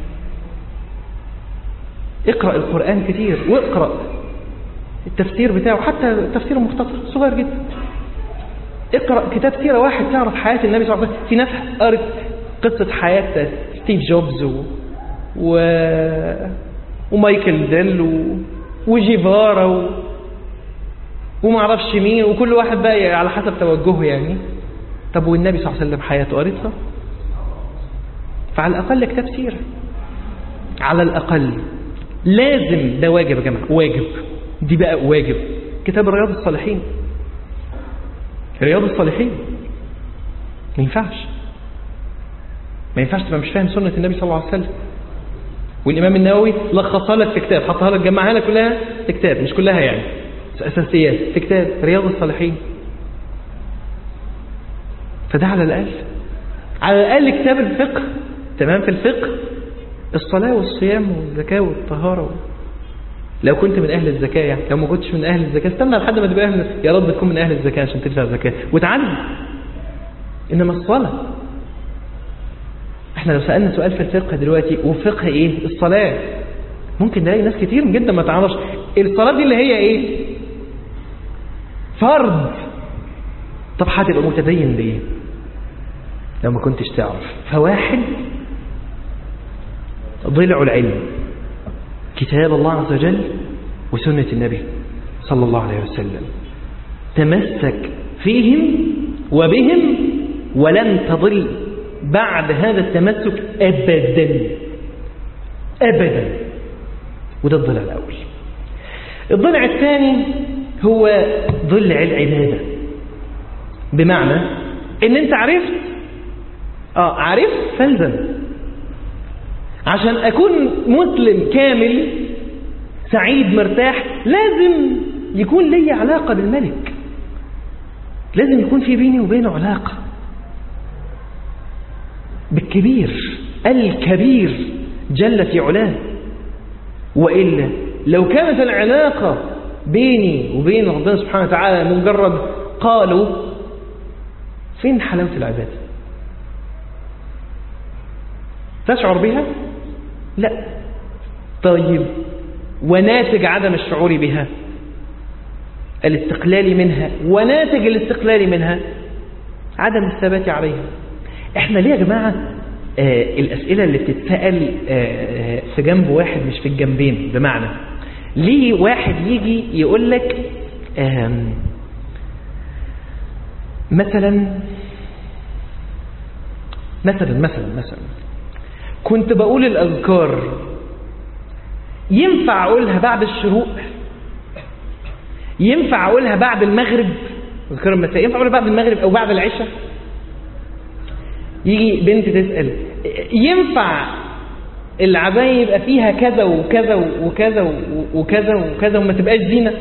اقرأ القرآن كتير واقرأ التفسير بتاعه حتى التفسير المختصر صغير جدا اقرأ كتاب سيرة واحد تعرف حياة النبي صلى الله عليه وسلم في ناس قرأت قصة حياة ستيف جوبز و... و... ومايكل ديل و... وجيفارا و... وما اعرفش مين وكل واحد بقى على حسب توجهه يعني طب والنبي صلى الله عليه وسلم حياته قريتها فعلى الأقل كتاب سيرة على الأقل لازم ده واجب يا جماعة واجب دي بقى واجب كتاب رياض الصالحين رياض الصالحين ما ينفعش ما ينفعش تبقى مش فاهم سنة النبي صلى الله عليه وسلم والإمام النووي لخصها لك في كتاب حطها لك جمعها لك كلها في كتاب مش كلها يعني أساسيات في كتاب رياض الصالحين فده على الأقل على الأقل كتاب الفقه تمام في الفقه الصلاة والصيام والزكاة والطهارة و... لو كنت من أهل الزكاة يعني لو ما كنتش من أهل الزكاة استنى لحد ما تبقى أهل يا رب تكون من أهل الزكاة عشان تدفع الزكاة وتعلم إنما الصلاة احنا لو سألنا سؤال في الفقه دلوقتي وفقه ايه الصلاة ممكن نلاقي ناس كتير جدا ما تعرفش الصلاة دي اللي هي ايه فرض طب هتبقى متدين ليه لو ما كنتش تعرف فواحد ضلع العلم كتاب الله عز وجل وسنة النبي صلى الله عليه وسلم تمسك فيهم وبهم ولن تضل بعد هذا التمسك أبدا أبدا وده الضلع الأول الضلع الثاني هو ضلع العبادة بمعنى ان انت عرفت اه عرفت فالزم عشان اكون مسلم كامل سعيد مرتاح لازم يكون لي علاقة بالملك لازم يكون في بيني وبينه علاقة بالكبير الكبير جل في علاه وإلا لو كانت العلاقة بيني وبين ربنا سبحانه وتعالى مجرد قالوا فين حلاوة العبادة تشعر بها لا طيب وناتج عدم الشعور بها الاستقلال منها وناتج الاستقلال منها عدم الثبات عليها احنا ليه يا جماعة آه الأسئلة اللي بتتسأل آه في جنب واحد مش في الجنبين بمعنى ليه واحد يجي يقول لك مثلا مثلا مثلا مثلا كنت بقول الأذكار ينفع أقولها بعد الشروق ينفع أقولها بعد المغرب أذكار المساء ينفع أقولها بعد المغرب أو بعد العشاء يجي بنت تسأل ينفع العباية يبقى فيها كذا وكذا وكذا وكذا وكذا وما تبقاش زينة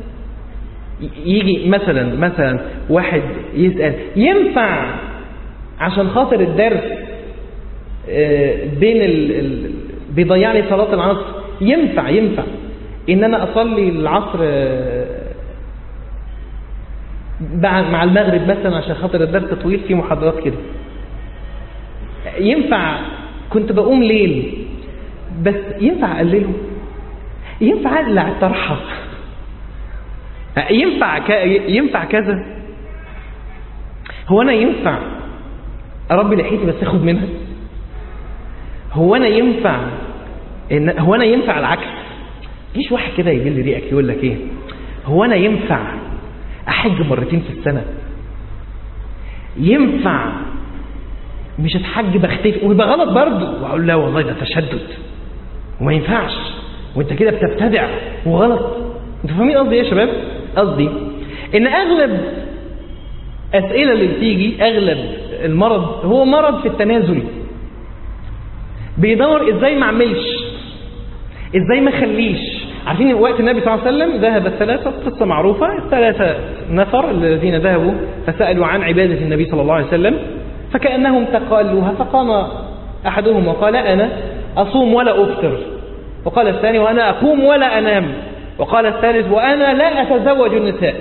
يجي مثلا مثلا واحد يسأل ينفع عشان خاطر الدرس بين بيضيع لي صلاة العصر ينفع ينفع ان انا اصلي العصر مع المغرب مثلا عشان خاطر الدرس طويل في محاضرات كده ينفع كنت بقوم ليل بس ينفع اقلله ينفع اقلع الطرحه ينفع ك... ينفع كذا هو انا ينفع اربي لحيتي بس اخد منها هو انا ينفع إن هو انا ينفع العكس جيش واحد كده يجي ريقك يقول لك ايه هو انا ينفع احج مرتين في السنه ينفع مش اتحج بختفي ويبقى غلط برضه واقول لا والله ده تشدد وما ينفعش وانت كده بتبتدع وغلط انتوا فاهمين قصدي ايه يا شباب قصدي ان اغلب اسئله اللي بتيجي اغلب المرض هو مرض في التنازل بيدور ازاي ما اعملش ازاي ما اخليش عارفين وقت النبي صلى الله عليه وسلم ذهب الثلاثة قصة معروفة الثلاثة نفر الذين ذهبوا فسألوا عن عبادة النبي صلى الله عليه وسلم فكأنهم تقالوها فقام أحدهم وقال أنا أصوم ولا أفطر وقال الثاني وأنا أقوم ولا أنام وقال الثالث وأنا لا أتزوج النساء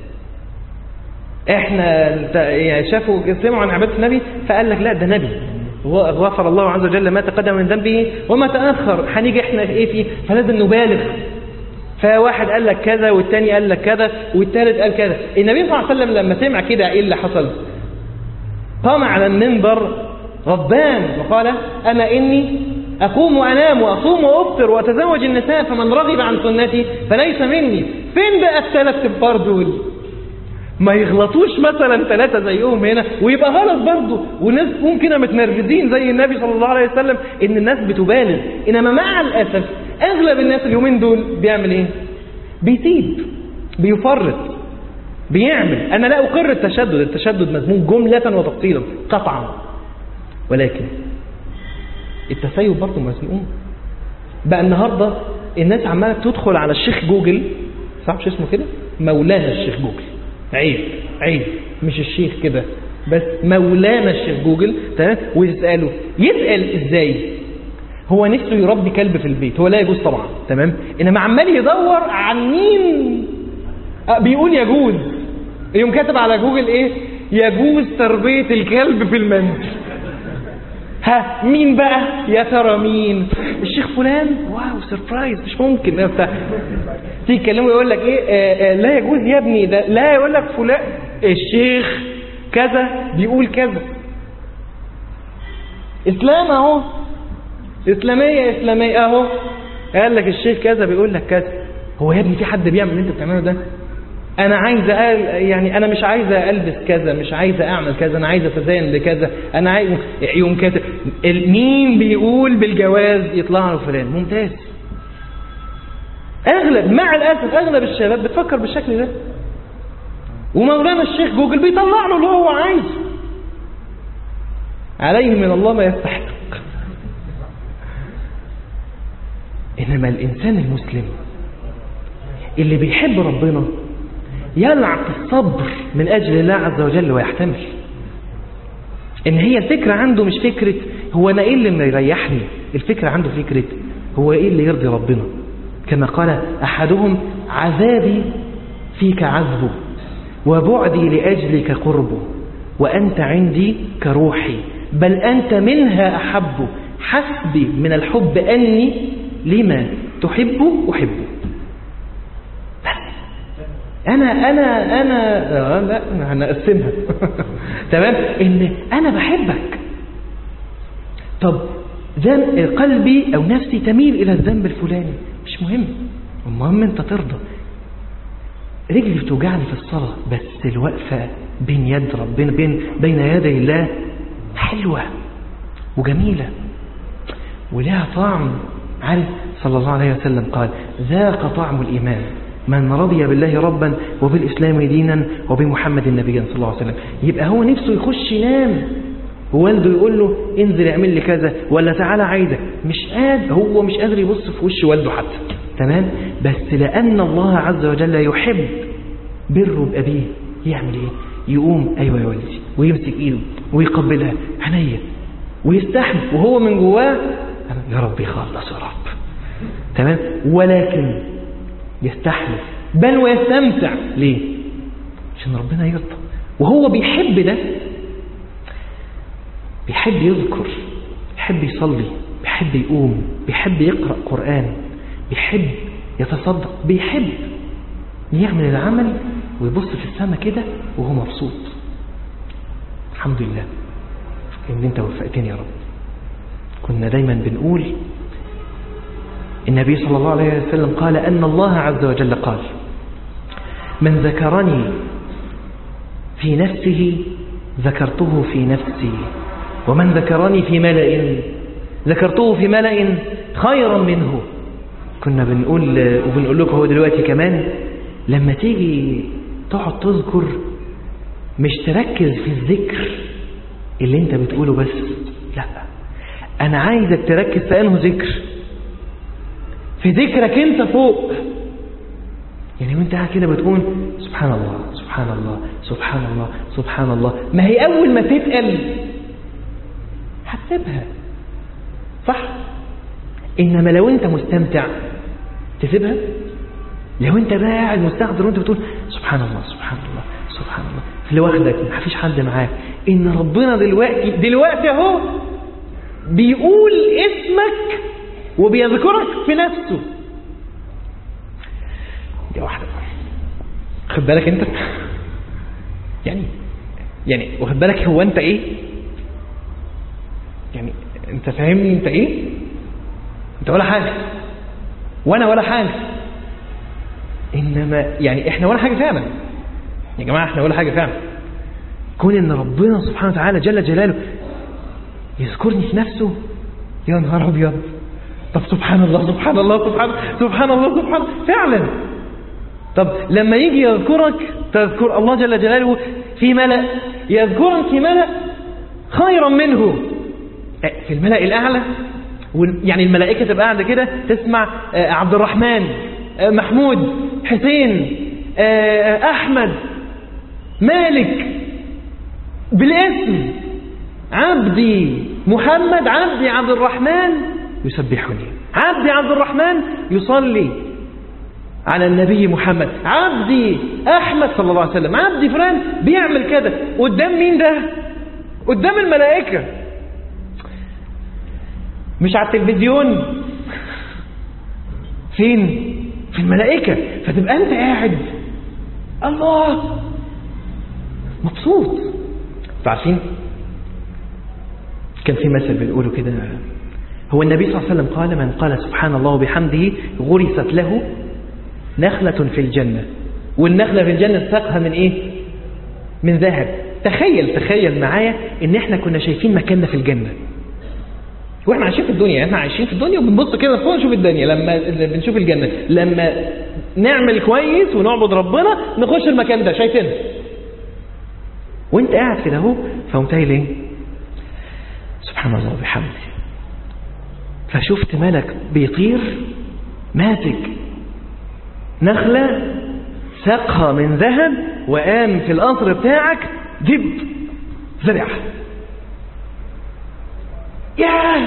احنا يعني شافوا سمعوا عن عبادة النبي فقال لك لا ده نبي غفر الله عز وجل ما تقدم من ذنبه وما تأخر هنيجي احنا في ايه فيه فلازم نبالغ فواحد قال لك كذا والتاني قال لك كذا والتالت قال كذا النبي صلى الله عليه وسلم لما سمع كده ايه اللي حصل قام على المنبر غضبان وقال أما إني أقوم وأنام وأصوم وأفطر وأتزوج النساء فمن رغب عن سنتي فليس مني فين بقى الثلاث كبار دول ما يغلطوش مثلا ثلاثة زيهم هنا ويبقى غلط برضه وناس ممكن متنرفزين زي النبي صلى الله عليه وسلم ان الناس بتبالغ انما مع الاسف اغلب الناس اليومين دول بيعمل ايه بيسيب بيفرط بيعمل انا لا اقر التشدد التشدد مذموم جملة وتفصيلا قطعا ولكن التسيب برضه مذموم بقى النهارده الناس عماله تدخل على الشيخ جوجل صح مش اسمه كده مولانا الشيخ جوجل عيب عيب مش الشيخ كده بس مولانا الشيخ جوجل تمام ويساله يسال ازاي هو نفسه يربي كلب في البيت هو لا يجوز طبعا تمام انما عمال يدور عن مين آه بيقول يجوز يوم كاتب على جوجل ايه يجوز تربيه الكلب في المنزل ها مين بقى يا ترى مين الشيخ فلان واو سربرايز مش ممكن بتاع تيجي تكلمه يقول لك ايه آه آه لا يجوز يا ابني ده لا يقول لك فلان الشيخ كذا بيقول كذا اسلام اهو اسلاميه اسلاميه اهو قال لك الشيخ كذا بيقول لك كذا هو يا ابني في حد بيعمل اللي انت بتعمله ده انا عايز أقل يعني انا مش عايزه البس كذا مش عايزه اعمل كذا انا عايزه اتزين بكذا انا عايز يوم كذا مين بيقول بالجواز يطلع له فلان ممتاز اغلب مع الاسف اغلب الشباب بتفكر بالشكل ده ومولانا الشيخ جوجل بيطلع له اللي هو عايزه عليه من الله ما يستحق انما الانسان المسلم اللي بيحب ربنا يلعق الصبر من أجل الله عز وجل ويحتمل إن هي الفكرة عنده مش فكرة هو أنا إيه اللي يريحني الفكرة عنده فكرة هو إيه اللي يرضي ربنا كما قال أحدهم عذابي فيك عذبه وبعدي لأجلك قربه وأنت عندي كروحي بل أنت منها أحب حسبي من الحب أني لما تحب أحبه انا انا انا آه لا هنقسمها تمام ان انا بحبك طب ذنب قلبي او نفسي تميل الى الذنب الفلاني مش مهم المهم انت ترضى رجلي بتوجعني في الصلاة بس الوقفة بين يد ربنا بين بين يدي الله حلوة وجميلة ولها طعم عارف صلى الله عليه وسلم قال ذاق طعم الإيمان من رضي بالله ربا وبالإسلام دينا وبمحمد نبيا صلى الله عليه وسلم يبقى هو نفسه يخش ينام والده يقول له انزل اعمل لي كذا ولا تعالى عايزك مش قادر هو مش قادر يبص في وش والده حتى تمام بس لأن الله عز وجل يحب بره بأبيه يعمل ايه يقوم ايوه يا والدي ويمسك ايده ويقبلها عينيا ويستحمل وهو من جواه يا رب يخلص يا رب تمام ولكن يستحمل بل ويستمتع ليه عشان ربنا يرضى وهو بيحب ده بيحب يذكر بيحب يصلي بيحب يقوم بيحب يقرأ قرآن بيحب يتصدق بيحب يعمل العمل ويبص في السماء كده وهو مبسوط الحمد لله ان انت وفقتني يا رب كنا دايما بنقول النبي صلى الله عليه وسلم قال أن الله عز وجل قال من ذكرني في نفسه ذكرته في نفسي ومن ذكرني في ملأ ذكرته في ملأ خيرا منه كنا بنقول وبنقول لكم هو دلوقتي كمان لما تيجي تقعد تذكر مش تركز في الذكر اللي انت بتقوله بس لا انا عايزك تركز في انه ذكر في ذكرك انت فوق يعني وانت قاعد كده بتقول سبحان الله سبحان الله سبحان الله سبحان الله ما هي اول ما تتقل هتسيبها صح انما لو انت مستمتع تسيبها لو انت بقى قاعد مستحضر وانت بتقول سبحان الله سبحان الله سبحان الله لوحدك ما فيش حد معاك ان ربنا دلوقتي دلوقتي اهو بيقول اسمك وبيذكرك في نفسه دي واحدة خد بالك انت يعني يعني واخد بالك هو انت ايه يعني انت فاهمني انت ايه انت ولا حاجة وانا ولا حاجة انما يعني احنا ولا حاجة فعلا يا جماعة احنا ولا حاجة فعلا كون ان ربنا سبحانه وتعالى جل جلاله يذكرني في نفسه يا نهار ابيض طب سبحان الله سبحان الله سبحان سبحان الله سبحان فعلا طب لما يجي يذكرك تذكر الله جل جلاله في ملأ يذكرك في ملأ خيرا منه في الملأ الأعلى يعني الملائكة تبقى قاعدة كده تسمع عبد الرحمن محمود حسين أحمد مالك بالاسم عبدي محمد عبدي عبد الرحمن يسبحني عبدي عبد الرحمن يصلي على النبي محمد عبدي أحمد صلى الله عليه وسلم عبدي فلان بيعمل كده قدام مين ده قدام الملائكة مش على التلفزيون فين في الملائكة فتبقى أنت قاعد الله مبسوط فعارفين كان في مثل بنقوله كده هو النبي صلى الله عليه وسلم قال من قال سبحان الله وبحمده غرست له نخلة في الجنة والنخلة في الجنة ساقها من ايه من ذهب تخيل تخيل معايا ان احنا كنا شايفين مكاننا في الجنة واحنا عايشين في الدنيا احنا عايشين في الدنيا وبنبص كده فوق نشوف الدنيا لما بنشوف الجنة لما نعمل كويس ونعبد ربنا نخش المكان ده شايفينه وانت قاعد كده اهو فقمت قايل ايه سبحان الله وبحمده فشفت ملك بيطير ماسك نخلة ساقها من ذهب وقام في القصر بتاعك جب زرعها يا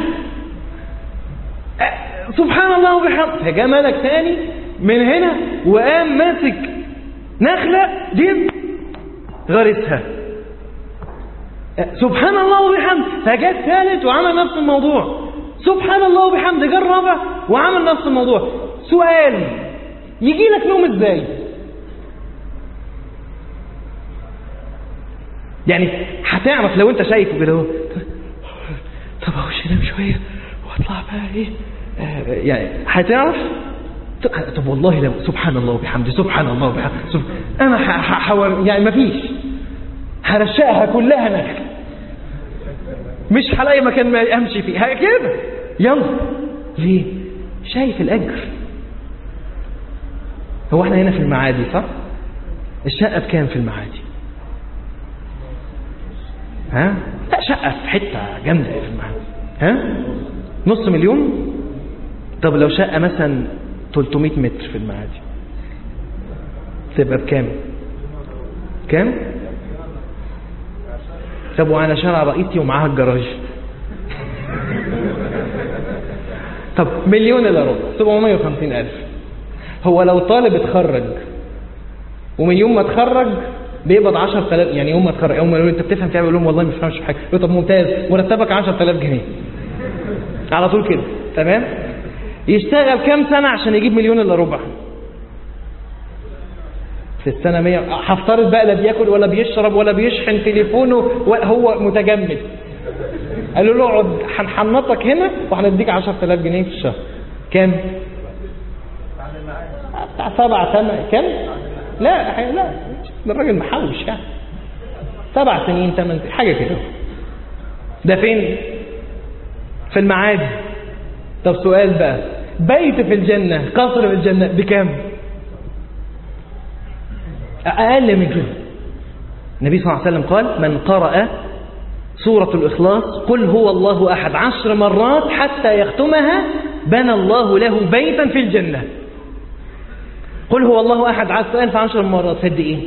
سبحان الله وبحمده فجاء ملك ثاني من هنا وقام ماسك نخلة جب غرسها سبحان الله وبحمده فجاء الثالث وعمل نفس الموضوع سبحان الله وبحمده جاء الرابع وعمل نفس الموضوع سؤال يجي لك نوم ازاي يعني هتعرف لو انت شايفه كده طب اخش انام شويه واطلع بقى ايه آه يعني هتعرف طب والله لو سبحان الله وبحمده سبحان الله وبحمده سب... انا هحور يعني مفيش هرشقها كلها نخل مش هلاقي مكان ما امشي فيه كده يلا ليه شايف الاجر هو احنا هنا في المعادي صح الشقه بكام في المعادي ها لا شقه في حته جامده في المعادي ها نص مليون طب لو شقه مثلا 300 متر في المعادي تبقى بكام كام طب وعلى شارع رئيسي ومعاها الجراج طب مليون الا ربع 750 الف هو لو طالب اتخرج ومن يوم ما اتخرج بيقبض 10000 يعني يوم ما اتخرج يوم ما يقولوا انت بتفهم في حاجه يقول لهم والله مش فاهمش في حاجه يقول طب ممتاز مرتبك 10000 جنيه على طول كده تمام يشتغل كام سنه عشان يجيب مليون الا ربع في السنه 100 هفترض بقى لا بياكل ولا بيشرب ولا بيشحن تليفونه هو متجمد قالوا له اقعد هنحنطك هنا وهنديك 10000 جنيه في الشهر كام؟ بتاع سبع ثمان كام؟ لا لا ده الراجل محوش يعني سبع سنين ثمان حاجه كده ده فين؟ في المعادي طب سؤال بقى بيت في الجنة قصر في الجنة بكام؟ أقل من كده النبي صلى الله عليه وسلم قال من قرأ سورة الإخلاص قل هو الله أحد عشر مرات حتى يختمها بنى الله له بيتا في الجنة قل هو الله أحد عشر ألف عشر مرات قد إيه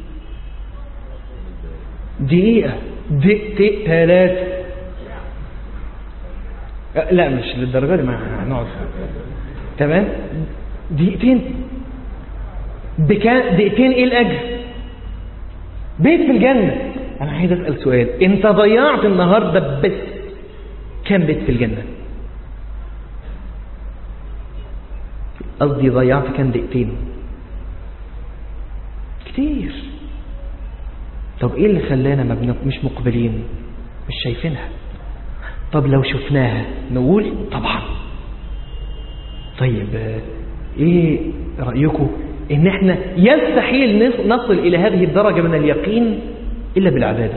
دقيقة دقيقة ثلاثة لا مش للدرجة دي ما هنقعد تمام دقيقتين بكام دقيقتين ايه الاجر بيت في الجنة انا عايز اسأل سؤال انت ضيعت النهاردة بس كام بيت في الجنة قصدي ضيعت كام دقيقتين كتير طب ايه اللي خلانا ما مش مقبلين مش شايفينها طب لو شفناها نقول طبعا طيب ايه رأيكم ان احنا يستحيل نصل الى هذه الدرجة من اليقين الا بالعبادة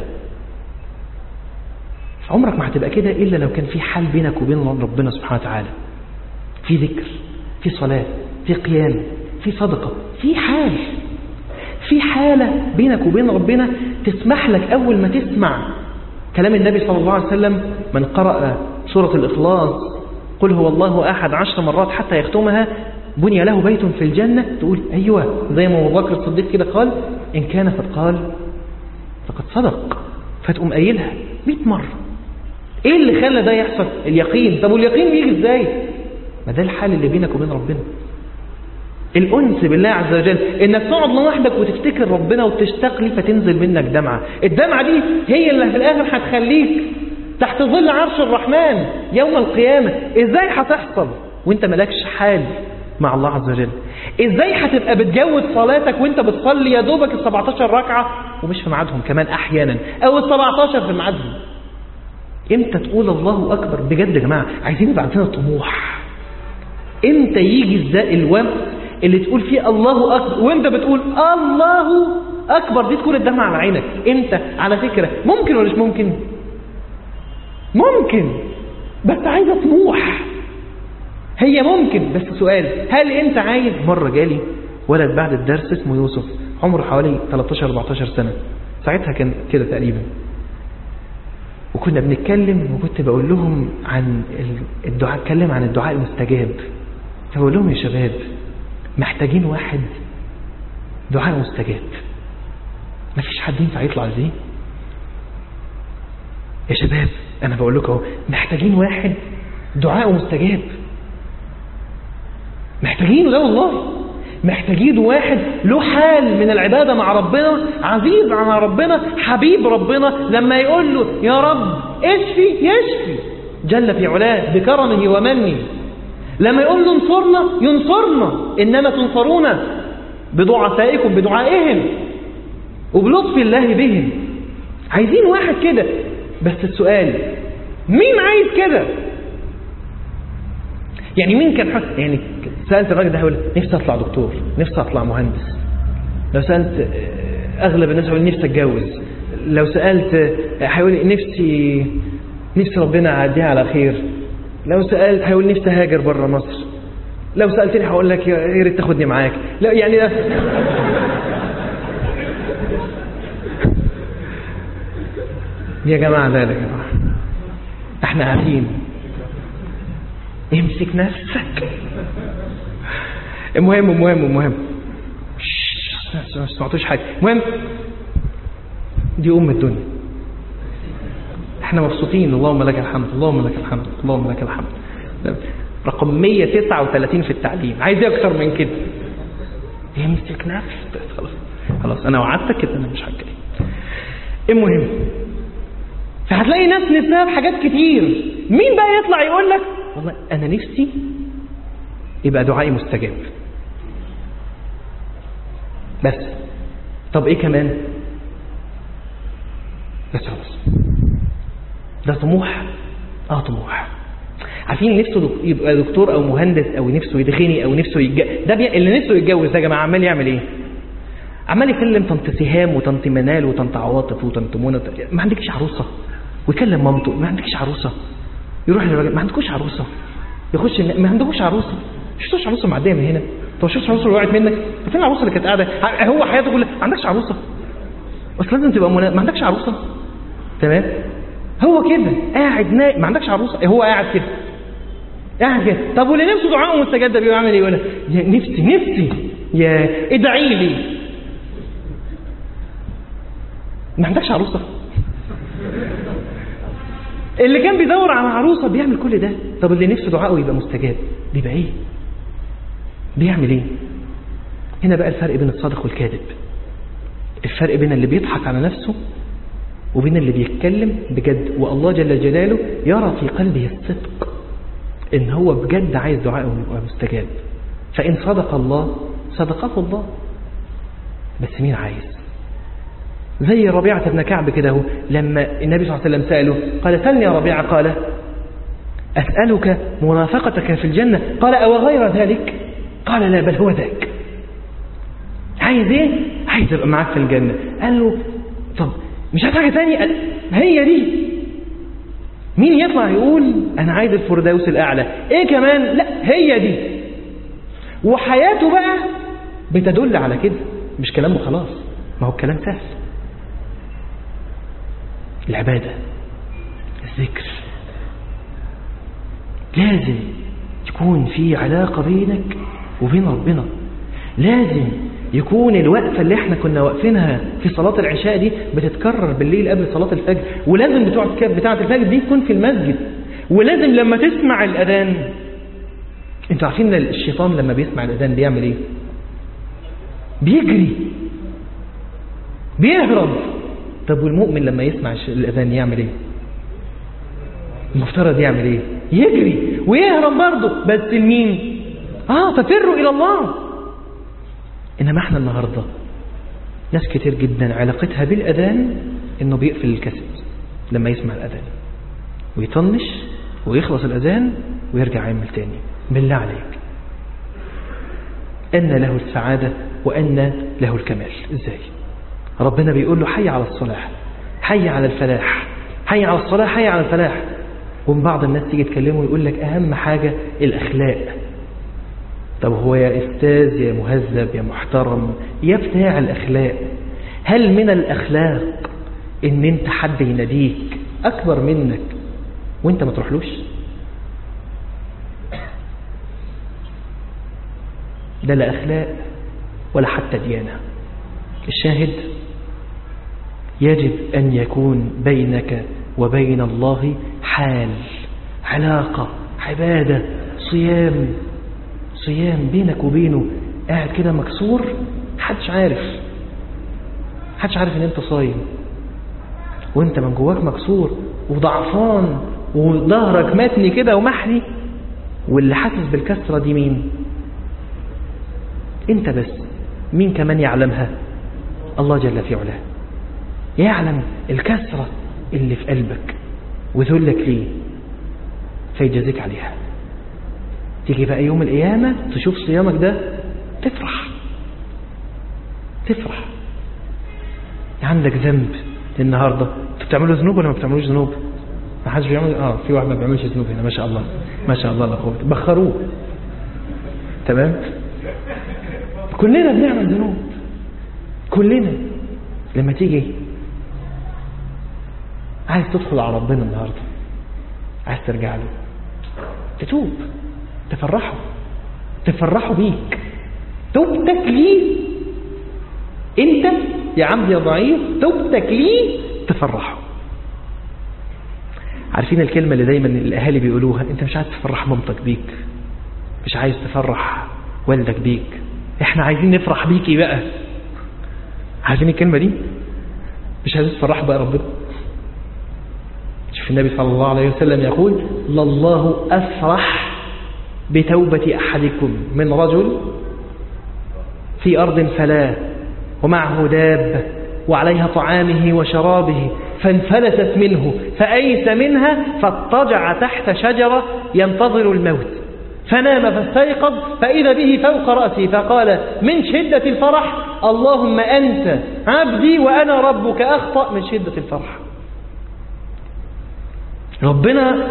عمرك ما هتبقى كده الا لو كان في حال بينك وبين ربنا سبحانه وتعالى في ذكر في صلاة في قيام في صدقة في حال في حالة بينك وبين ربنا تسمح لك أول ما تسمع كلام النبي صلى الله عليه وسلم من قرأ سورة الإخلاص قل هو الله أحد عشر مرات حتى يختمها بني له بيت في الجنة تقول أيوة زي ما أبو بكر الصديق كده قال إن كان قد قال فقد صدق فتقوم قايلها 100 مرة إيه اللي خلى ده يحصل اليقين طب واليقين بيجي إزاي ما ده الحال اللي بينك وبين ربنا الأنس بالله عز وجل إنك تقعد لوحدك وتفتكر ربنا وتشتاق لي فتنزل منك دمعة الدمعة دي هي اللي في الآخر هتخليك تحت ظل عرش الرحمن يوم القيامة إزاي هتحصل وانت مالكش حال مع الله عز وجل ازاي هتبقى بتجود صلاتك وانت بتصلي يا دوبك ال 17 ركعة ومش في ميعادهم كمان احيانا او ال 17 في ميعادهم امتى تقول الله اكبر بجد يا جماعة عايزين يبقى عندنا طموح امتى يجي ازاي الوقت اللي تقول فيه الله اكبر وانت بتقول الله اكبر دي تكون الدمعة على عينك امتى على فكرة ممكن ولا مش ممكن ممكن بس عايزة طموح هي ممكن بس سؤال هل انت عايز مرة جالي ولد بعد الدرس اسمه يوسف عمره حوالي 13-14 سنة ساعتها كان كده تقريبا وكنا بنتكلم وكنت بقول لهم عن الدعاء اتكلم عن الدعاء المستجاب فبقول لهم يا شباب محتاجين واحد دعاء مستجاب مفيش حد ينفع يطلع زي يا شباب انا بقول لكم اهو محتاجين واحد دعاء مستجاب محتاجينه ده والله محتاجين واحد له حال من العبادة مع ربنا عزيز على ربنا حبيب ربنا لما يقول له يا رب اشفي يشفي جل في علاه بكرمه ومنه لما يقول له انصرنا ينصرنا إنما تنصرون بضعفائكم بدعائهم وبلطف الله بهم عايزين واحد كده بس السؤال مين عايز كده يعني مين كان حس يعني سألت الراجل ده هيقول نفسي أطلع دكتور نفسي أطلع مهندس لو سألت أغلب الناس هيقول نفسي أتجوز لو سألت هيقول نفسي نفسي ربنا يعديها على خير لو سألت هيقول نفسي هاجر بره مصر لو سألتني هقول لك يا ريت تاخدني معاك لا يعني ده يا جماعة ذلك يا جماعة احنا عارفين امسك نفسك المهم المهم المهم ما سمعتوش حاجة المهم دي أم الدنيا احنا مبسوطين اللهم لك الحمد اللهم لك الحمد اللهم لك الحمد رقم 139 في التعليم عايز ايه اكتر من كده يمسك نفسك خلاص خلاص انا وعدتك كده انا مش هتكلم المهم فهتلاقي ناس نفسها في حاجات كتير مين بقى يطلع يقول لك والله انا نفسي يبقى دعائي مستجاب بس طب ايه كمان بس خلاص ده طموح اه طموح عارفين نفسه دك... يبقى دكتور او مهندس او نفسه يدخني او نفسه يتج... ده بي... اللي نفسه يتجوز ده يا جماعه عمال يعمل ايه عمال يكلم طنط سهام وطنط منال وطنط عواطف وطنط منى ما عندكش عروسه ويكلم مامته ما عندكش عروسه يروح للراجل ما عندكوش عروسه يخش ما عندكوش عروسه شفتوش عروسه معديه من هنا طب شفتش عروسه اللي وقعت منك طب فين العروسه اللي كانت قاعده هو حياته كلها ما عندكش عروسه بس لازم تبقى منا... ما عندكش عروسه تمام هو كده قاعد نايم ما عندكش عروسه هو قاعد كده قاعد كده طب واللي نفسه دعاء مستجاب ده بيعمل ايه يقول يا نفسي نفسي يا ادعي لي ما عندكش عروسه اللي كان بيدور على عروسه بيعمل كل ده طب اللي نفسه دعائه يبقى مستجاب بيبقى ايه بيعمل ايه هنا بقى الفرق بين الصادق والكاذب الفرق بين اللي بيضحك على نفسه وبين اللي بيتكلم بجد والله جل جلاله يرى في قلبه الصدق ان هو بجد عايز دعائه يبقى مستجاب فان صدق الله صدقه الله بس مين عايز زي ربيعة بن كعب كده هو لما النبي صلى الله عليه وسلم سأله قال سلني يا ربيعة قال أسألك مرافقتك في الجنة قال أو غير ذلك قال لا بل هو ذاك عايز ايه عايز ابقى معاك في الجنة قال له طب مش عايز حاجة ثانية قال هي دي مين يطلع يقول انا عايز الفردوس الاعلى ايه كمان لا هي دي وحياته بقى بتدل على كده مش كلامه خلاص ما هو الكلام سهل العبادة الذكر لازم يكون في علاقة بينك وبين ربنا لازم يكون الوقفة اللي احنا كنا واقفينها في صلاة العشاء دي بتتكرر بالليل قبل صلاة الفجر ولازم بتوع بتاعة الفجر دي تكون في المسجد ولازم لما تسمع الأذان انتوا عارفين الشيطان لما بيسمع الأذان بيعمل ايه بيجري بيهرب طب والمؤمن لما يسمع الأذان يعمل ايه المفترض يعمل ايه يجري ويهرب برضه بس لمين اه ففروا الى الله انما احنا النهارده ناس كتير جدا علاقتها بالاذان انه بيقفل الكاسيت لما يسمع الاذان ويطنش ويخلص الاذان ويرجع يعمل تاني بالله عليك ان له السعاده وان له الكمال ازاي ربنا بيقول له حي على الصلاح حي على الفلاح حي على الصلاة حي على الفلاح ومن بعض الناس تيجي تكلمه ويقول لك أهم حاجة الأخلاق طب هو يا أستاذ يا مهذب يا محترم يا بتاع الأخلاق هل من الأخلاق إن أنت حد يناديك أكبر منك وأنت ما تروحلوش ده لا أخلاق ولا حتى ديانة الشاهد يجب أن يكون بينك وبين الله حال علاقة عبادة صيام صيام بينك وبينه قاعد كده مكسور محدش عارف محدش عارف ان انت صايم وانت من جواك مكسور وضعفان وظهرك متني كده ومحني واللي حاسس بالكسرة دي مين انت بس مين كمان يعلمها الله جل في علاه يعلم الكسرة اللي في قلبك وذلك ليه فيجازيك عليها تيجي بقى يوم القيامة تشوف صيامك ده تفرح تفرح عندك ذنب النهاردة انتوا بتعملوا ذنوب ولا ما بتعملوش ذنوب ما حدش بيعمل اه في واحد ما بيعملش ذنوب هنا ما شاء الله ما شاء الله لا قوه بخروه تمام كلنا بنعمل ذنوب كلنا لما تيجي عايز تدخل على ربنا النهاردة عايز ترجع له تتوب تفرحه تفرحه بيك توبتك ليه انت يا عبد يا ضعيف توبتك ليه تفرحه عارفين الكلمة اللي دايما الأهالي بيقولوها انت مش عايز تفرح مامتك بيك مش عايز تفرح والدك بيك احنا عايزين نفرح بيكي بقى عايزين الكلمة دي مش عايز تفرح بقى ربنا شوف النبي صلى الله عليه وسلم يقول لله أفرح بتوبة أحدكم من رجل في أرض فلا ومعه داب وعليها طعامه وشرابه فانفلتت منه فأيس منها فاضطجع تحت شجرة ينتظر الموت فنام فاستيقظ فإذا به فوق رأسه فقال من شدة الفرح اللهم أنت عبدي وأنا ربك أخطأ من شدة الفرح ربنا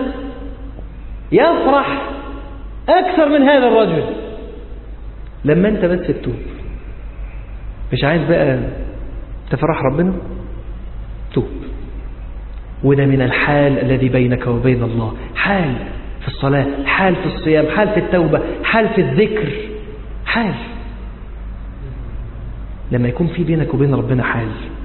يفرح أكثر من هذا الرجل لما أنت بس تتوب مش عايز بقى تفرح ربنا توب وده من الحال الذي بينك وبين الله حال في الصلاة حال في الصيام حال في التوبة حال في الذكر حال لما يكون في بينك وبين ربنا حال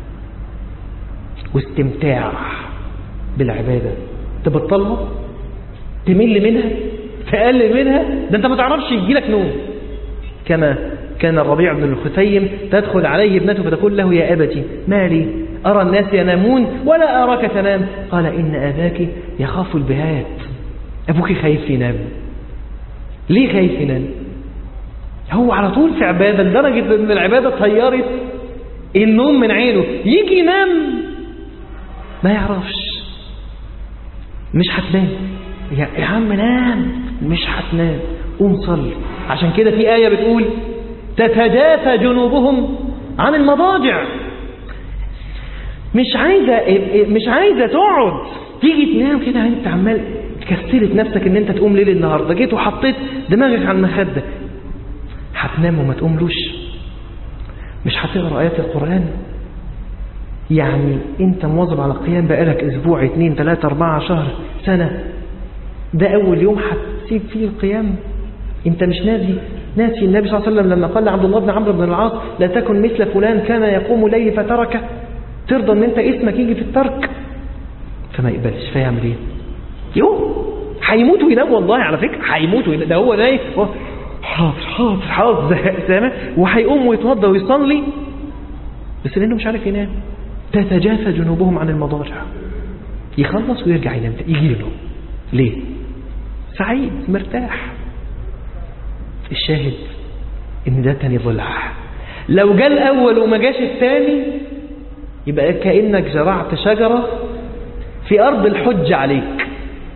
واستمتاع بالعبادة تبطلها تمل منها تقلل منها ده انت ما تعرفش يجيلك نوم كما كان الربيع بن الخثيم تدخل عليه ابنته فتقول له يا أبتي ما لي أرى الناس ينامون ولا أراك تنام قال إن أباك يخاف البهات أبوك خايف ينام ليه خايف ينام هو على طول في عبادة لدرجة أن العبادة طيرت النوم من عينه يجي ينام ما يعرفش مش هتنام يا عم نام مش هتنام قوم صلي عشان كده في آية بتقول تتجافى جنوبهم عن المضاجع مش عايزة مش عايزة تقعد تيجي تنام كده انت عمال كسلت نفسك ان انت تقوم ليل النهارده جيت وحطيت دماغك على المخده هتنام وما تقوملوش مش هتقرا ايات القران يعني انت مواظب على القيام بقالك اسبوع اتنين تلاتة اربعة شهر سنة ده اول يوم هتسيب فيه القيام انت مش ناسي ناسي النبي صلى الله عليه وسلم لما قال لعبد الله بن عمرو بن العاص لا تكن مثل فلان كان يقوم الليل فتركه ترضى ان انت اسمك يجي في الترك فما يقبلش فيعمل ايه يوم هيموت وينام والله على فكره هيموت وينام ده هو نايم حاضر حاضر حاضر سامع وهيقوم ويتوضى ويصلي بس لانه مش عارف ينام تتجافى جنوبهم عن المضاجع يخلص ويرجع ينام يجي له ليه سعيد مرتاح الشاهد ان ده تاني ضلع لو جاء الاول وما جاش الثاني يبقى كانك زرعت شجره في ارض الحج عليك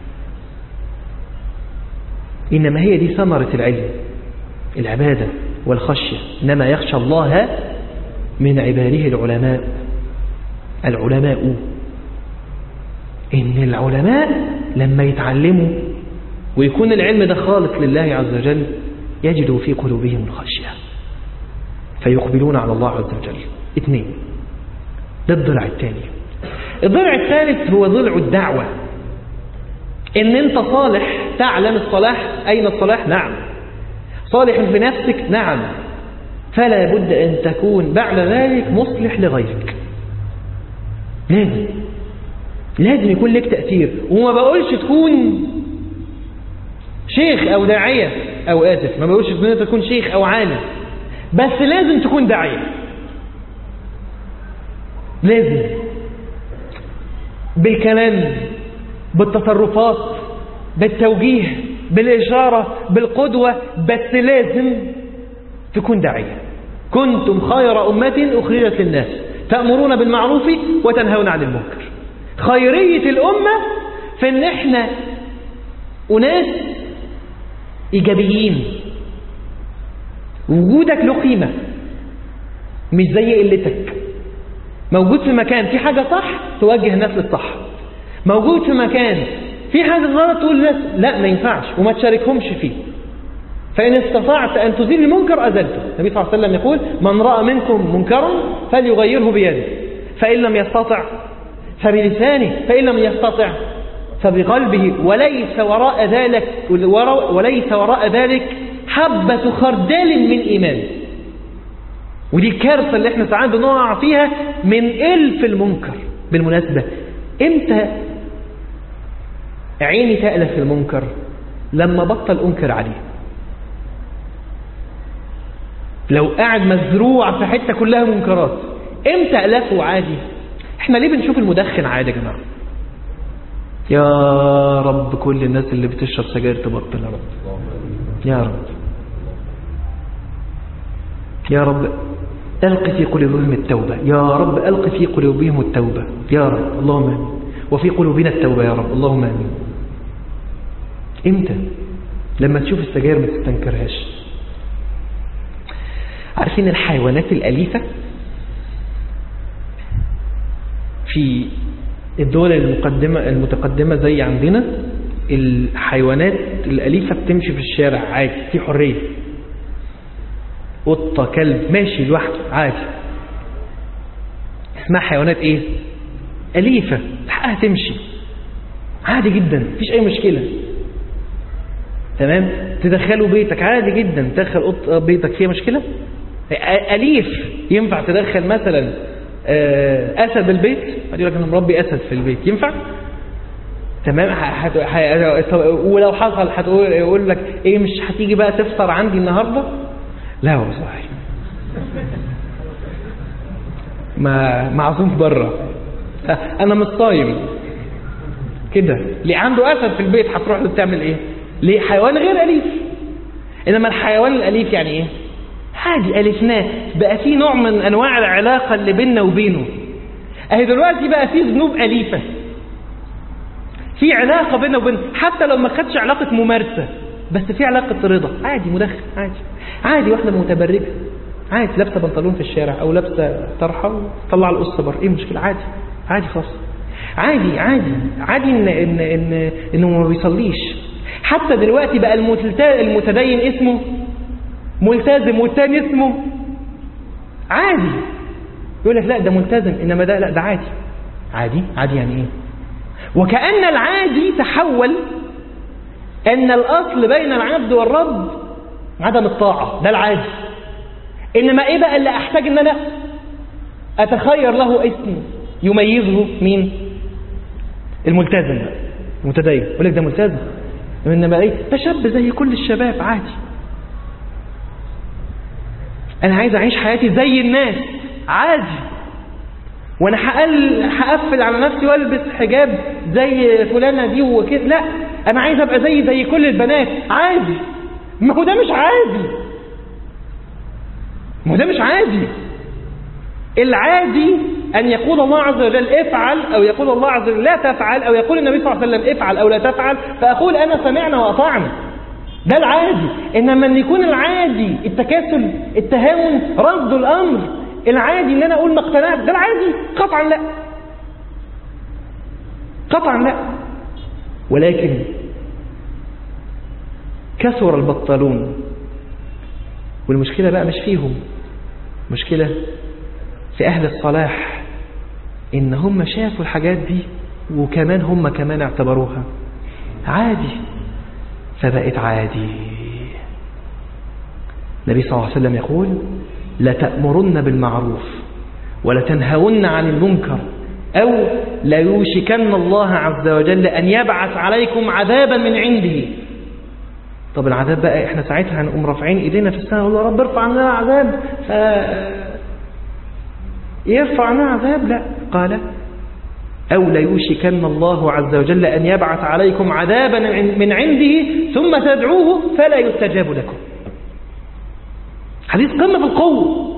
انما هي دي ثمره العلم العباده والخشيه انما يخشى الله من عباده العلماء العلماء ان العلماء لما يتعلموا ويكون العلم ده خالص لله عز وجل يجدوا في قلوبهم الخشية فيقبلون على الله عز وجل اثنين ده الضلع الثاني الضلع الثالث هو ضلع الدعوة ان انت صالح تعلم الصلاح اين الصلاح نعم صالح في نفسك نعم فلا بد ان تكون بعد ذلك مصلح لغيرك لازم لازم يكون لك تأثير وما بقولش تكون شيخ او داعية او اسف ما بقولش ان انت تكون شيخ او عالم بس لازم تكون داعية لازم بالكلام بالتصرفات بالتوجيه بالإشارة بالقدوة بس لازم تكون داعية كنتم خير أمة أخرجت للناس تأمرون بالمعروف وتنهون عن المنكر خيرية الأمة في ان احنا أناس إيجابيين وجودك له قيمة مش زي قلتك موجود في مكان في حاجة صح توجه الناس للصح موجود في مكان في حاجة غلط تقول للناس لا ما ينفعش وما تشاركهمش فيه فإن استطعت أن تزيل المنكر أزلته النبي صلى الله عليه وسلم يقول من رأى منكم منكرا فليغيره بيده فإن لم يستطع فبلسانه فإن لم يستطع فبقلبه وليس وراء ذلك وليس وراء ذلك حبة خردل من إيمان ودي الكارثة اللي احنا ساعات بنقع فيها من إلف المنكر بالمناسبة امتى عيني تألف المنكر لما بطل أنكر عليه لو قاعد مزروع في حتة كلها منكرات امتى ألفه عادي احنا ليه بنشوف المدخن عادي يا جماعة يا رب كل الناس اللي بتشرب سجاير تبطل يا رب يا رب يا رب ألق في قلوبهم التوبة يا رب ألق في قلوبهم التوبة يا رب اللهم آمين وفي قلوبنا التوبة يا رب اللهم آمين امتى لما تشوف السجاير ما تستنكرهاش عارفين الحيوانات الأليفة في الدول المقدمة المتقدمة زي عندنا الحيوانات الأليفة بتمشي في الشارع عادي في حرية قطة كلب ماشي لوحده عادي اسمها حيوانات ايه أليفة حقها تمشي عادي جدا مفيش أي مشكلة تمام تدخله بيتك عادي جدا تدخل قطة بيتك فيها مشكلة أليف ينفع تدخل مثلا أسد البيت يقول لك أنا مربي أسد في البيت ينفع تمام حت... ح... ولو حصل هتقول يقول لك ايه مش هتيجي بقى تفطر عندي النهارده لا والله ما معزوم بره انا مش صايم كده اللي عنده اسد في البيت هتروح له تعمل ايه ليه حيوان غير اليف انما الحيوان الاليف يعني ايه عادي الفناه بقى في نوع من انواع العلاقه اللي بيننا وبينه اهي دلوقتي بقى في ذنوب اليفه في علاقه بيننا وبين حتى لو ما خدش علاقه ممارسه بس في علاقه رضا عادي مدخن عادي عادي واحده متبرجه عادي لابسه بنطلون في الشارع او لابسه طرحه وطلع القصه بره ايه المشكله عادي عادي خالص عادي عادي عادي ان ان ان انه ما بيصليش حتى دلوقتي بقى المتدين اسمه ملتزم والتاني اسمه عادي يقول لك لا ده ملتزم انما ده لا ده عادي عادي عادي يعني ايه وكأن العادي تحول ان الاصل بين العبد والرب عدم الطاعة ده العادي انما ايه بقى اللي احتاج ان انا اتخير له اسم يميزه مين الملتزم بقى المتدين يقول لك ده ملتزم انما ايه ده شاب زي كل الشباب عادي انا عايز اعيش حياتي زي الناس عادي وانا هقفل على نفسي والبس حجاب زي فلانه دي وكده لا انا عايز ابقى زي زي كل البنات عادي ما هو ده مش عادي ما هو ده مش عادي العادي أن يقول الله عز وجل افعل أو يقول الله عز وجل لا تفعل أو يقول النبي صلى الله عليه وسلم افعل أو لا تفعل فأقول أنا سمعنا وأطعنا ده العادي إنما أن يكون العادي التكاسل التهاون رفض الأمر العادي ان انا اقول ما اقتنعت ده العادي قطعا لا قطعا لا ولكن كثر البطالون والمشكلة بقى مش فيهم مشكلة في أهل الصلاح إن هم شافوا الحاجات دي وكمان هم كمان اعتبروها عادي فبقت عادي النبي صلى الله عليه وسلم يقول لتأمرن بالمعروف ولتنهون عن المنكر أو ليوشكن الله عز وجل أن يبعث عليكم عذابا من عنده طب العذاب بقى احنا ساعتها هنقوم رافعين ايدينا في السماء نقول يا رب ارفع عنا عذاب ف... يرفع عنا عذاب لا قال أو ليوشكن الله عز وجل أن يبعث عليكم عذابا من عنده ثم تدعوه فلا يستجاب لكم حديث قمة في القوة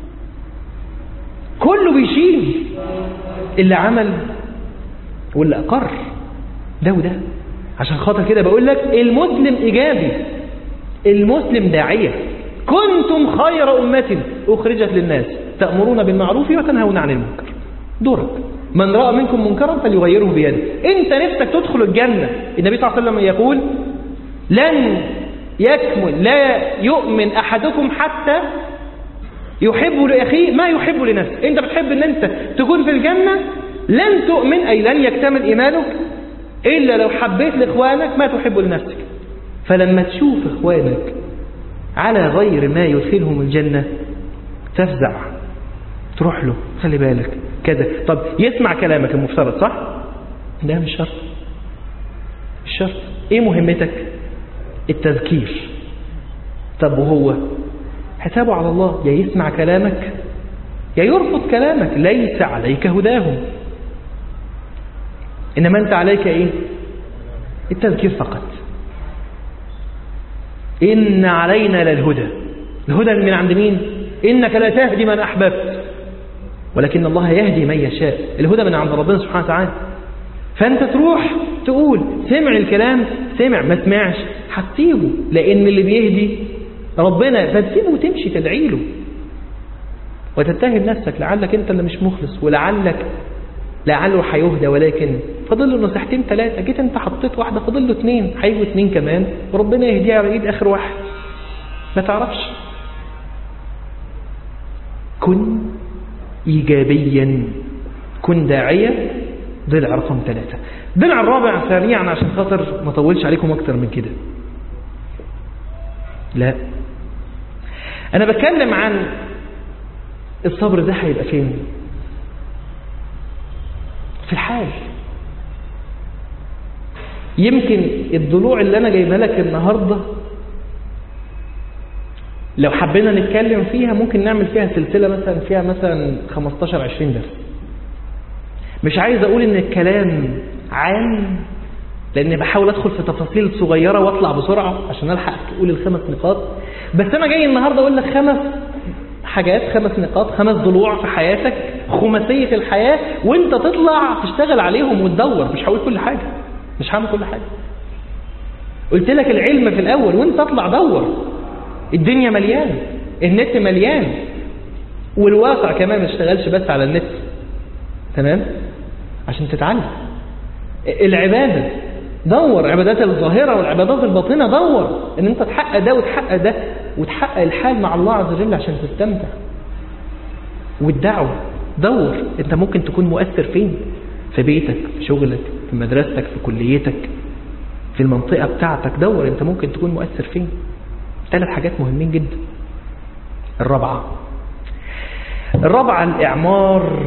كله بيشيل اللي عمل واللي أقر ده وده عشان خاطر كده بقول لك المسلم إيجابي المسلم داعية كنتم خير أمة أخرجت للناس تأمرون بالمعروف وتنهون عن المنكر دورك من رأى منكم منكرا فليغيره بيده انت نفسك تدخل الجنة النبي صلى الله عليه وسلم يقول لن يكمل لا يؤمن أحدكم حتى يحب لأخيه ما يحب لنفسه انت بتحب ان انت تكون في الجنة لن تؤمن أي لن يكتمل إيمانك إلا لو حبيت لإخوانك ما تحب لنفسك فلما تشوف إخوانك على غير ما يدخلهم الجنة تفزع تروح له خلي بالك كذا طب يسمع كلامك المفترض صح ده مش شرط مش شرط ايه مهمتك التذكير طب وهو حسابه على الله يا يسمع كلامك يا يرفض كلامك ليس عليك هداهم إنما أنت عليك إيه التذكير فقط إن علينا للهدى الهدى من عند مين إنك لا تهدي من أحببت ولكن الله يهدي من يشاء الهدى من عند ربنا سبحانه وتعالى فأنت تروح تقول سمع الكلام سمع ما سمعش هتسيبه لأن اللي بيهدي ربنا فتسيبه وتمشي تدعي له وتتهم نفسك لعلك أنت اللي مش مخلص ولعلك لعله هيهدى ولكن فاضل له نصيحتين ثلاثة جيت انت حطيت واحدة فاضل له اثنين هيجوا اثنين كمان وربنا يهديها على ايد اخر واحد ما تعرفش كن ايجابيا كن داعية ضلع رقم ثلاثة ضلع الرابع سريعا عشان خاطر ما اطولش عليكم اكتر من كده لا انا بتكلم عن الصبر ده هيبقى فين في الحال يمكن الضلوع اللي انا جايبها لك النهارده لو حبينا نتكلم فيها ممكن نعمل فيها سلسله مثلا فيها مثلا 15 20 درس مش عايز اقول ان الكلام عام لان بحاول ادخل في تفاصيل صغيره واطلع بسرعه عشان الحق اقول الخمس نقاط بس انا جاي النهارده اقول لك خمس حاجات خمس نقاط خمس ضلوع في حياتك خماسية الحياة وانت تطلع تشتغل عليهم وتدور مش هقول كل حاجة مش هعمل كل حاجة قلت لك العلم في الأول وانت اطلع دور الدنيا مليان النت مليان والواقع كمان ما تشتغلش بس على النت تمام عشان تتعلم العبادة دور عبادات الظاهرة والعبادات الباطنة دور ان انت تحقق ده وتحقق ده وتحقق الحال مع الله عز وجل عشان تستمتع والدعوة دور انت ممكن تكون مؤثر فين في بيتك في شغلك في مدرستك في كليتك في المنطقة بتاعتك دور انت ممكن تكون مؤثر فين ثلاث حاجات مهمين جدا الرابعة الرابعة الإعمار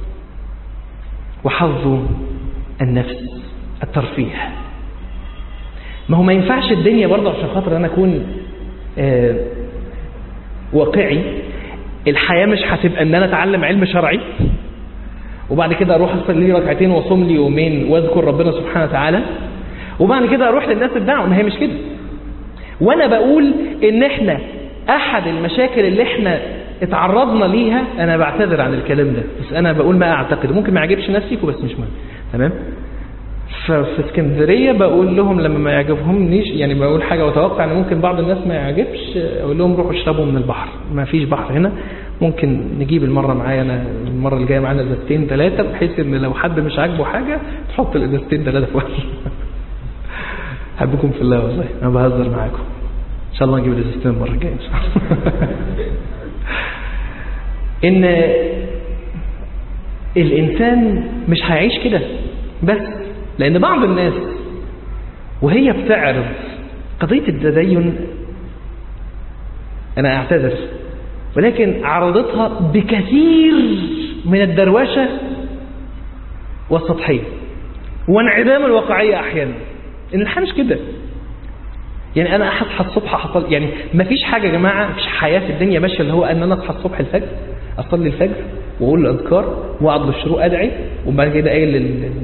وحظ النفس الترفيه ما هو ما ينفعش الدنيا برضه عشان خاطر انا اكون آه واقعي الحياة مش هتبقى ان انا اتعلم علم شرعي وبعد كده اروح اصلي لي ركعتين واصوم لي يومين واذكر ربنا سبحانه وتعالى وبعد كده اروح للناس الدعوه ما هي مش كده وانا بقول ان احنا احد المشاكل اللي احنا اتعرضنا ليها انا بعتذر عن الكلام ده بس انا بقول ما اعتقد ممكن ما يعجبش نفسي بس مش مهم تمام ففي اسكندريه بقول لهم لما ما يعجبهمنيش يعني بقول حاجه واتوقع ان ممكن بعض الناس ما يعجبش اقول لهم روحوا اشربوا من البحر ما فيش بحر هنا ممكن نجيب المره معايا انا المره اللي جايه معانا ازازتين ثلاثه بحيث ان لو حد مش عاجبه حاجه تحط الازازتين ثلاثه في وقت حبكم في الله والله انا بهزر معاكم ان شاء الله نجيب الازازتين المره الجايه ان شاء الله ان الانسان مش هيعيش كده بس لأن بعض الناس وهي بتعرض قضية التدين أنا أعتذر ولكن عرضتها بكثير من الدروشة والسطحية وانعدام الواقعية أحيانا إن الحياة مش كده يعني أنا أصحى الصبح حصل يعني ما فيش حاجة يا جماعة مفيش حياة في الدنيا ماشية اللي هو أن أنا أصحى الصبح الفجر أصلي الفجر وأقول الأذكار وأقعد للشروق أدعي وبعد كده قايل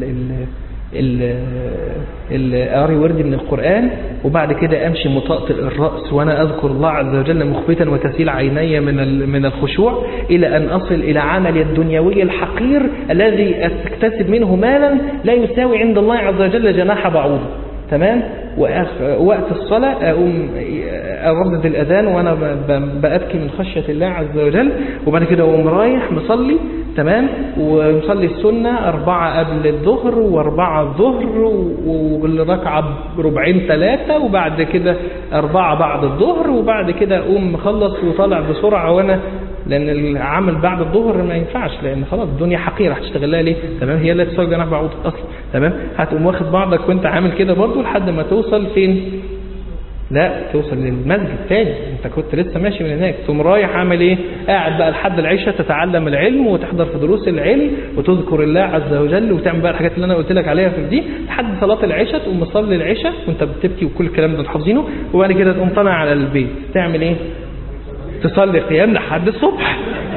قاري ورد من القرآن وبعد كده أمشي مطأطئ الرأس وأنا أذكر الله عز وجل مخبتا وتسيل عيني من من الخشوع إلى أن أصل إلى عملي الدنيوي الحقير الذي أكتسب منه مالا لا يساوي عند الله عز وجل جناح بعوضة تمام وقت الصلاة أقوم أردد الأذان وأنا بأبكي من خشية الله عز وجل وبعد كده أقوم رايح مصلي تمام ومصلي السنة أربعة قبل الظهر وأربعة الظهر والركعة بربعين ثلاثة وبعد كده أربعة بعد الظهر وبعد كده أقوم مخلص وطالع بسرعة وأنا لأن العمل بعد الظهر ما ينفعش لأن خلاص الدنيا حقيرة هتشتغل لها ليه تمام هي اللي تسوي جناح بعوض أصلا تمام هتقوم واخد بعضك وأنت عامل كده برضه لحد ما توصل فين لا توصل للمسجد تاني انت كنت لسه ماشي من هناك ثم رايح عامل ايه قاعد بقى لحد العشاء تتعلم العلم وتحضر في دروس العلم وتذكر الله عز وجل وتعمل بقى الحاجات اللي انا قلت لك عليها في دي لحد صلاه العشاء تقوم مصلي العشاء وانت بتبكي وكل الكلام ده حافظينه وبعد كده تقوم طالع على البيت تعمل ايه تصلي قيام لحد الصبح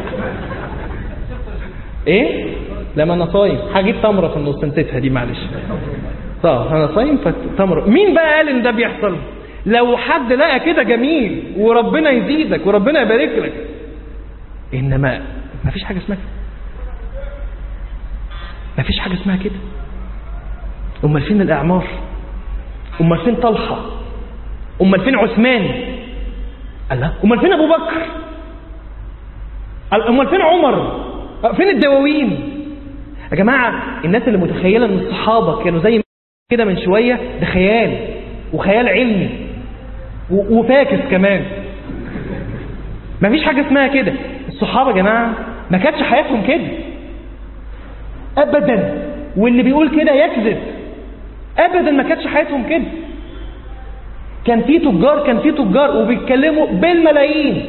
ايه لما انا صايم هجيب تمره في النص نسيتها دي معلش طب انا صايم فتمره مين بقى قال ان ده بيحصل لو حد لقى كده جميل وربنا يزيدك وربنا يبارك لك انما ما فيش حاجه اسمها كده ما فيش حاجه اسمها كده امال فين الاعمار امال فين طلحه امال فين عثمان الله امال فين ابو بكر امال فين عمر فين الدواوين يا جماعه الناس اللي متخيله ان الصحابه كانوا زي كده من شويه ده خيال وخيال علمي وفاكس كمان ما فيش حاجه اسمها كده الصحابه يا جماعه ما كانتش حياتهم كده ابدا واللي بيقول كده يكذب ابدا ما كانتش حياتهم كده كان في تجار كان في تجار وبيتكلموا بالملايين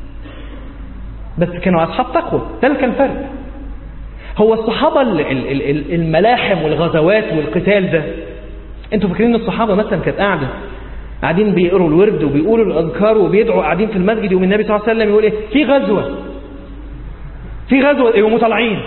بس كانوا اصحاب تقوى ده اللي كان فرق هو الصحابه الملاحم والغزوات والقتال ده انتوا فاكرين الصحابه مثلا كانت قاعده قاعدين بيقروا الورد وبيقولوا الاذكار وبيدعوا قاعدين في المسجد يوم النبي صلى الله عليه وسلم يقول ايه في غزوه في غزوه يقوموا طالعين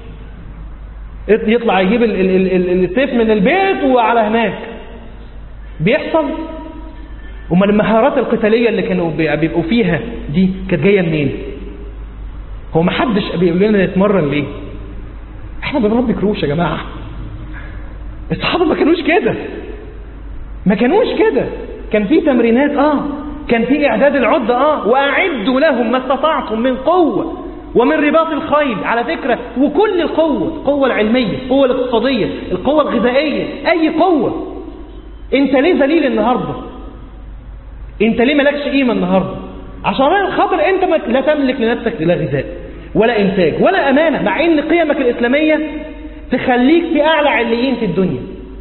يطلع يجيب السيف من البيت وعلى هناك بيحصل امال المهارات القتاليه اللي كانوا بيبقوا فيها دي كانت جايه منين هو ما حدش بيقول لنا نتمرن ليه احنا بنربي كروش يا جماعه الصحابه ما كانوش كده ما كانوش كده كان في تمرينات اه كان في اعداد العده اه واعدوا لهم ما استطعتم من قوه ومن رباط الخيل على فكره وكل القوه القوه العلميه القوه الاقتصاديه القوه الغذائيه اي قوه انت ليه ذليل النهارده انت ليه مالكش قيمه النهارده عشان خاطر انت ما لا تملك لنفسك لا غذاء ولا انتاج ولا امانه مع ان قيمك الاسلاميه تخليك في اعلى عليين في الدنيا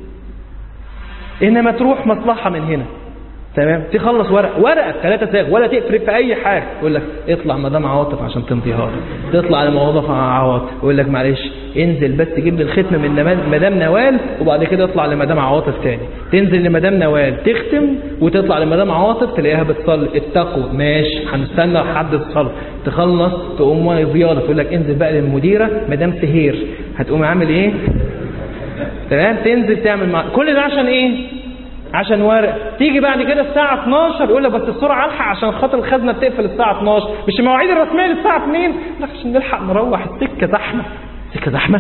انما تروح مصلحه من هنا تمام تخلص ورق ورقه ثلاثة ساغ ولا تفرق في اي حاجه يقول لك اطلع مدام عواطف عشان تمضيها لي تطلع لموظف عواطف يقول لك معلش انزل بس جيب لي الختم من مدام نوال وبعد كده اطلع لمدام عواطف تاني تنزل لمدام نوال تختم وتطلع لمدام عواطف تلاقيها بتصلي اتقوا ماشي هنستنى لحد تصلي تخلص تقوم زياره تقول لك انزل بقى للمديره مدام سهير هتقوم عامل ايه تمام تنزل تعمل مع... كل ده عشان ايه عشان ورق تيجي بعد كده الساعة 12 يقول لك بس السرعة الحق عشان خاطر الخزنة بتقفل الساعة 12 مش المواعيد الرسمية للساعة 2 لك عشان نلحق نروح السكة زحمة السكة زحمة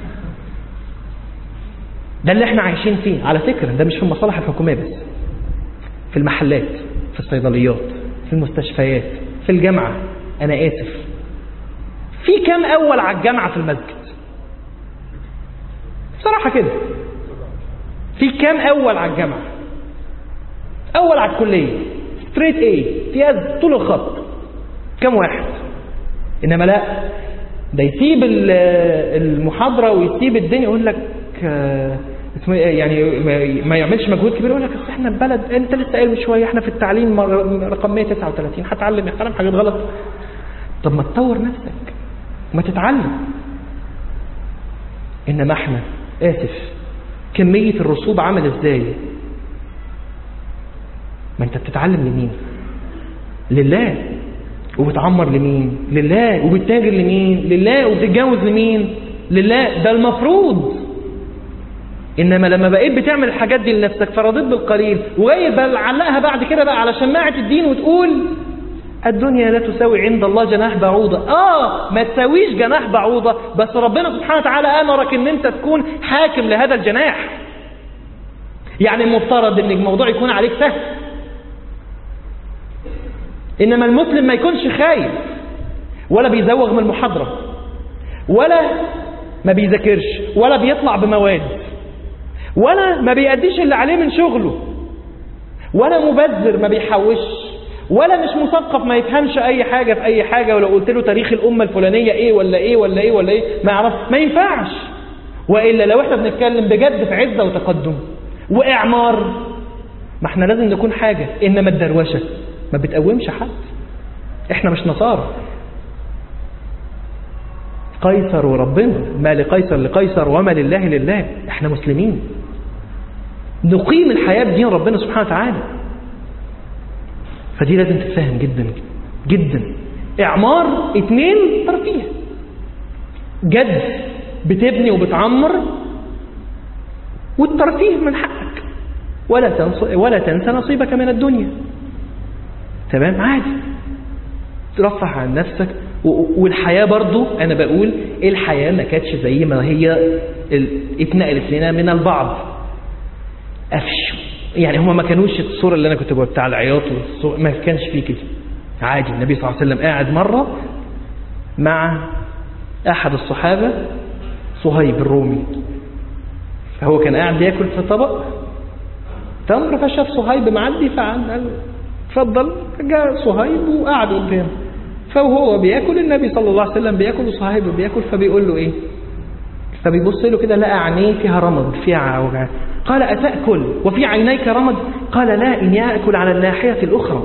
ده اللي احنا عايشين فيه على فكرة ده مش في المصالح الحكومية بس في المحلات في الصيدليات في المستشفيات في الجامعة أنا آسف في كام أول على الجامعة في المسجد بصراحة كده في كام أول على الجامعة أول على الكلية ستريت اي امتياز طول الخط كم واحد إنما لا ده يسيب المحاضرة ويسيب الدنيا يقول لك اسمه يعني ما يعملش مجهود كبير يقول لك اصل احنا بلد انت لسه قايل من شويه احنا في التعليم رقم 139 هتعلم هتعلم حاجات غلط طب ما تطور نفسك ما تتعلم انما احنا اسف كمية الرسوب عامل ازاي ما انت بتتعلم لمين لله وبتعمر لمين لله وبتتاجر لمين لله وبتتجوز لمين لله ده المفروض انما لما بقيت بتعمل الحاجات دي لنفسك فرضيت بالقليل وجاي علقها بعد كده بقى على شماعة الدين وتقول الدنيا لا تساوي عند الله جناح بعوضة اه ما تساويش جناح بعوضة بس ربنا سبحانه وتعالى امرك ان انت تكون حاكم لهذا الجناح يعني المفترض ان الموضوع يكون عليك سهل انما المسلم ما يكونش خايف ولا بيزوغ من المحاضرة ولا ما بيذاكرش ولا بيطلع بمواد ولا ما بيأديش اللي عليه من شغله ولا مبذر ما بيحوش ولا مش مثقف ما يفهمش اي حاجة في اي حاجة ولو قلت له تاريخ الامة الفلانية ايه ولا ايه ولا ايه ولا ايه ما يعرف ما ينفعش والا لو احنا بنتكلم بجد في عزة وتقدم واعمار ما احنا لازم نكون حاجة انما الدروشة ما بتقومش حد احنا مش نصارى قيصر وربنا ما لقيصر لقيصر وما لله لله احنا مسلمين نقيم الحياة بدين ربنا سبحانه وتعالى فدي لازم تتفهم جدا جدا اعمار اتنين ترفيه جد بتبني وبتعمر والترفيه من حقك ولا تنسى ولا تنسى نصيبك من الدنيا تمام عادي ترفه عن نفسك والحياة برضو أنا بقول الحياة ما كانتش زي ما هي اتنقلت لنا من البعض أفشوا يعني هما ما كانوش الصورة اللي أنا كنت بقول بتاع العياط ما كانش فيه كده عادي النبي صلى الله عليه وسلم قاعد مرة مع أحد الصحابة صهيب الرومي فهو كان قاعد بياكل في طبق تمر فشاف صهيب معدي فقال اتفضل جاء صهيب وقعد قدامه فهو بياكل النبي صلى الله عليه وسلم بياكل وصهيب بياكل فبيقول له ايه فبيبص له كده لقى عينيه فيها رمض فيها وجع قال أتأكل وفي عينيك رمض قال لا إني أكل على الناحية الأخرى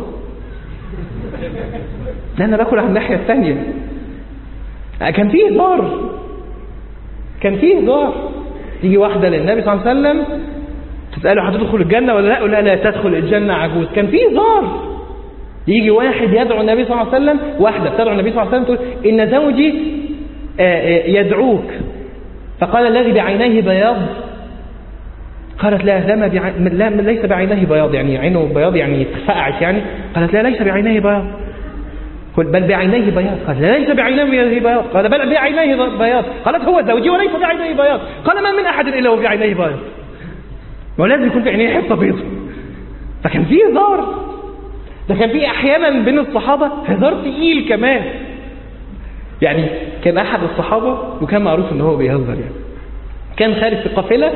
لا أنا باكل على الناحية الثانية كان فيه هزار كان فيه هزار تيجي واحدة للنبي صلى الله عليه وسلم تسأله هتدخل الجنة ولا لا ولا لا تدخل الجنة عجوز كان فيه هزار يجي واحد يدعو النبي صلى الله عليه وسلم واحدة تدعو النبي صلى الله عليه وسلم تقول إن زوجي يدعوك فقال الذي بعينيه بياض قالت لا لا, بعي... لا ليس بعينيه بياض يعني عينه بياض يعني اتفقعت يعني قالت لا ليس بعينيه بياض قل بل بعينيه بياض قال لا ليس بعينيه بياض قال بل بعينيه بياض قالت هو زوجي وليس بعينيه بياض قال ما من أحد إلا وفي عينيه بياض ما لازم يكون في عينيه حته بيض فكان في هزار ده كان في احيانا بين الصحابه هزار تقيل كمان يعني كان احد الصحابه وكان معروف ان هو بيهزر يعني كان خارج في قافله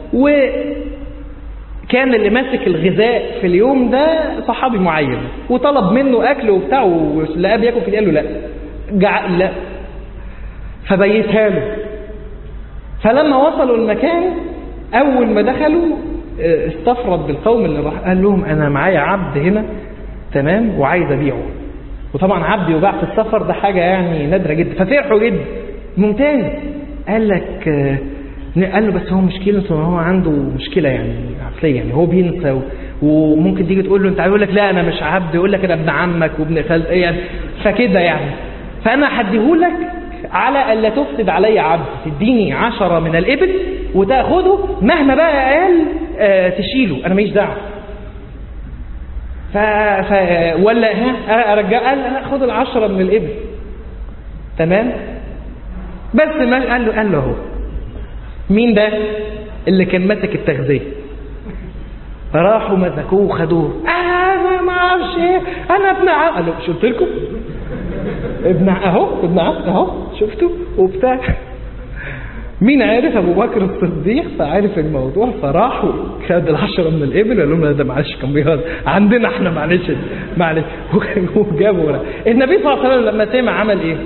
وكان اللي ماسك الغذاء في اليوم ده صحابي معين وطلب منه اكل وبتاع ولقاه بياكل في قال له لا جع لا فبيتها له فلما وصلوا المكان أول ما دخلوا استفرد بالقوم اللي راح قال لهم أنا معايا عبد هنا تمام وعايز أبيعه وطبعا عبد يباع في السفر ده حاجة يعني نادرة جدا ففرحوا جدا ممتاز قال لك قال له بس هو مشكلته ان هو عنده مشكلة يعني عقلية يعني هو بينسى وممكن تيجي تقول له انت يقول لك لا انا مش عبد يقول لك انا ابن عمك وابن خالتك يعني فكده يعني فانا هديهولك على ألا تفسد علي عبد تديني عشرة من الإبل وتأخده مهما بقى قال آه تشيله أنا ماليش دعوه ف... ف... ولا ها أرجع قال لا خد العشرة من الإبل تمام بس ما قال له قال له اهو مين ده اللي كان ماسك التغذية راحوا مسكوه وخدوه انا ما اعرفش ايه انا ابن عم قال له مش قلت لكم ابن اهو ابن عم اهو شفتوا وبتاع مين عارف ابو بكر الصديق فعارف الموضوع فراح وخد العشرة من الابل قال لهم ده معلش كان بيهزر عندنا احنا معلش معلش وجابوا النبي صلى الله عليه وسلم لما سمع عمل ايه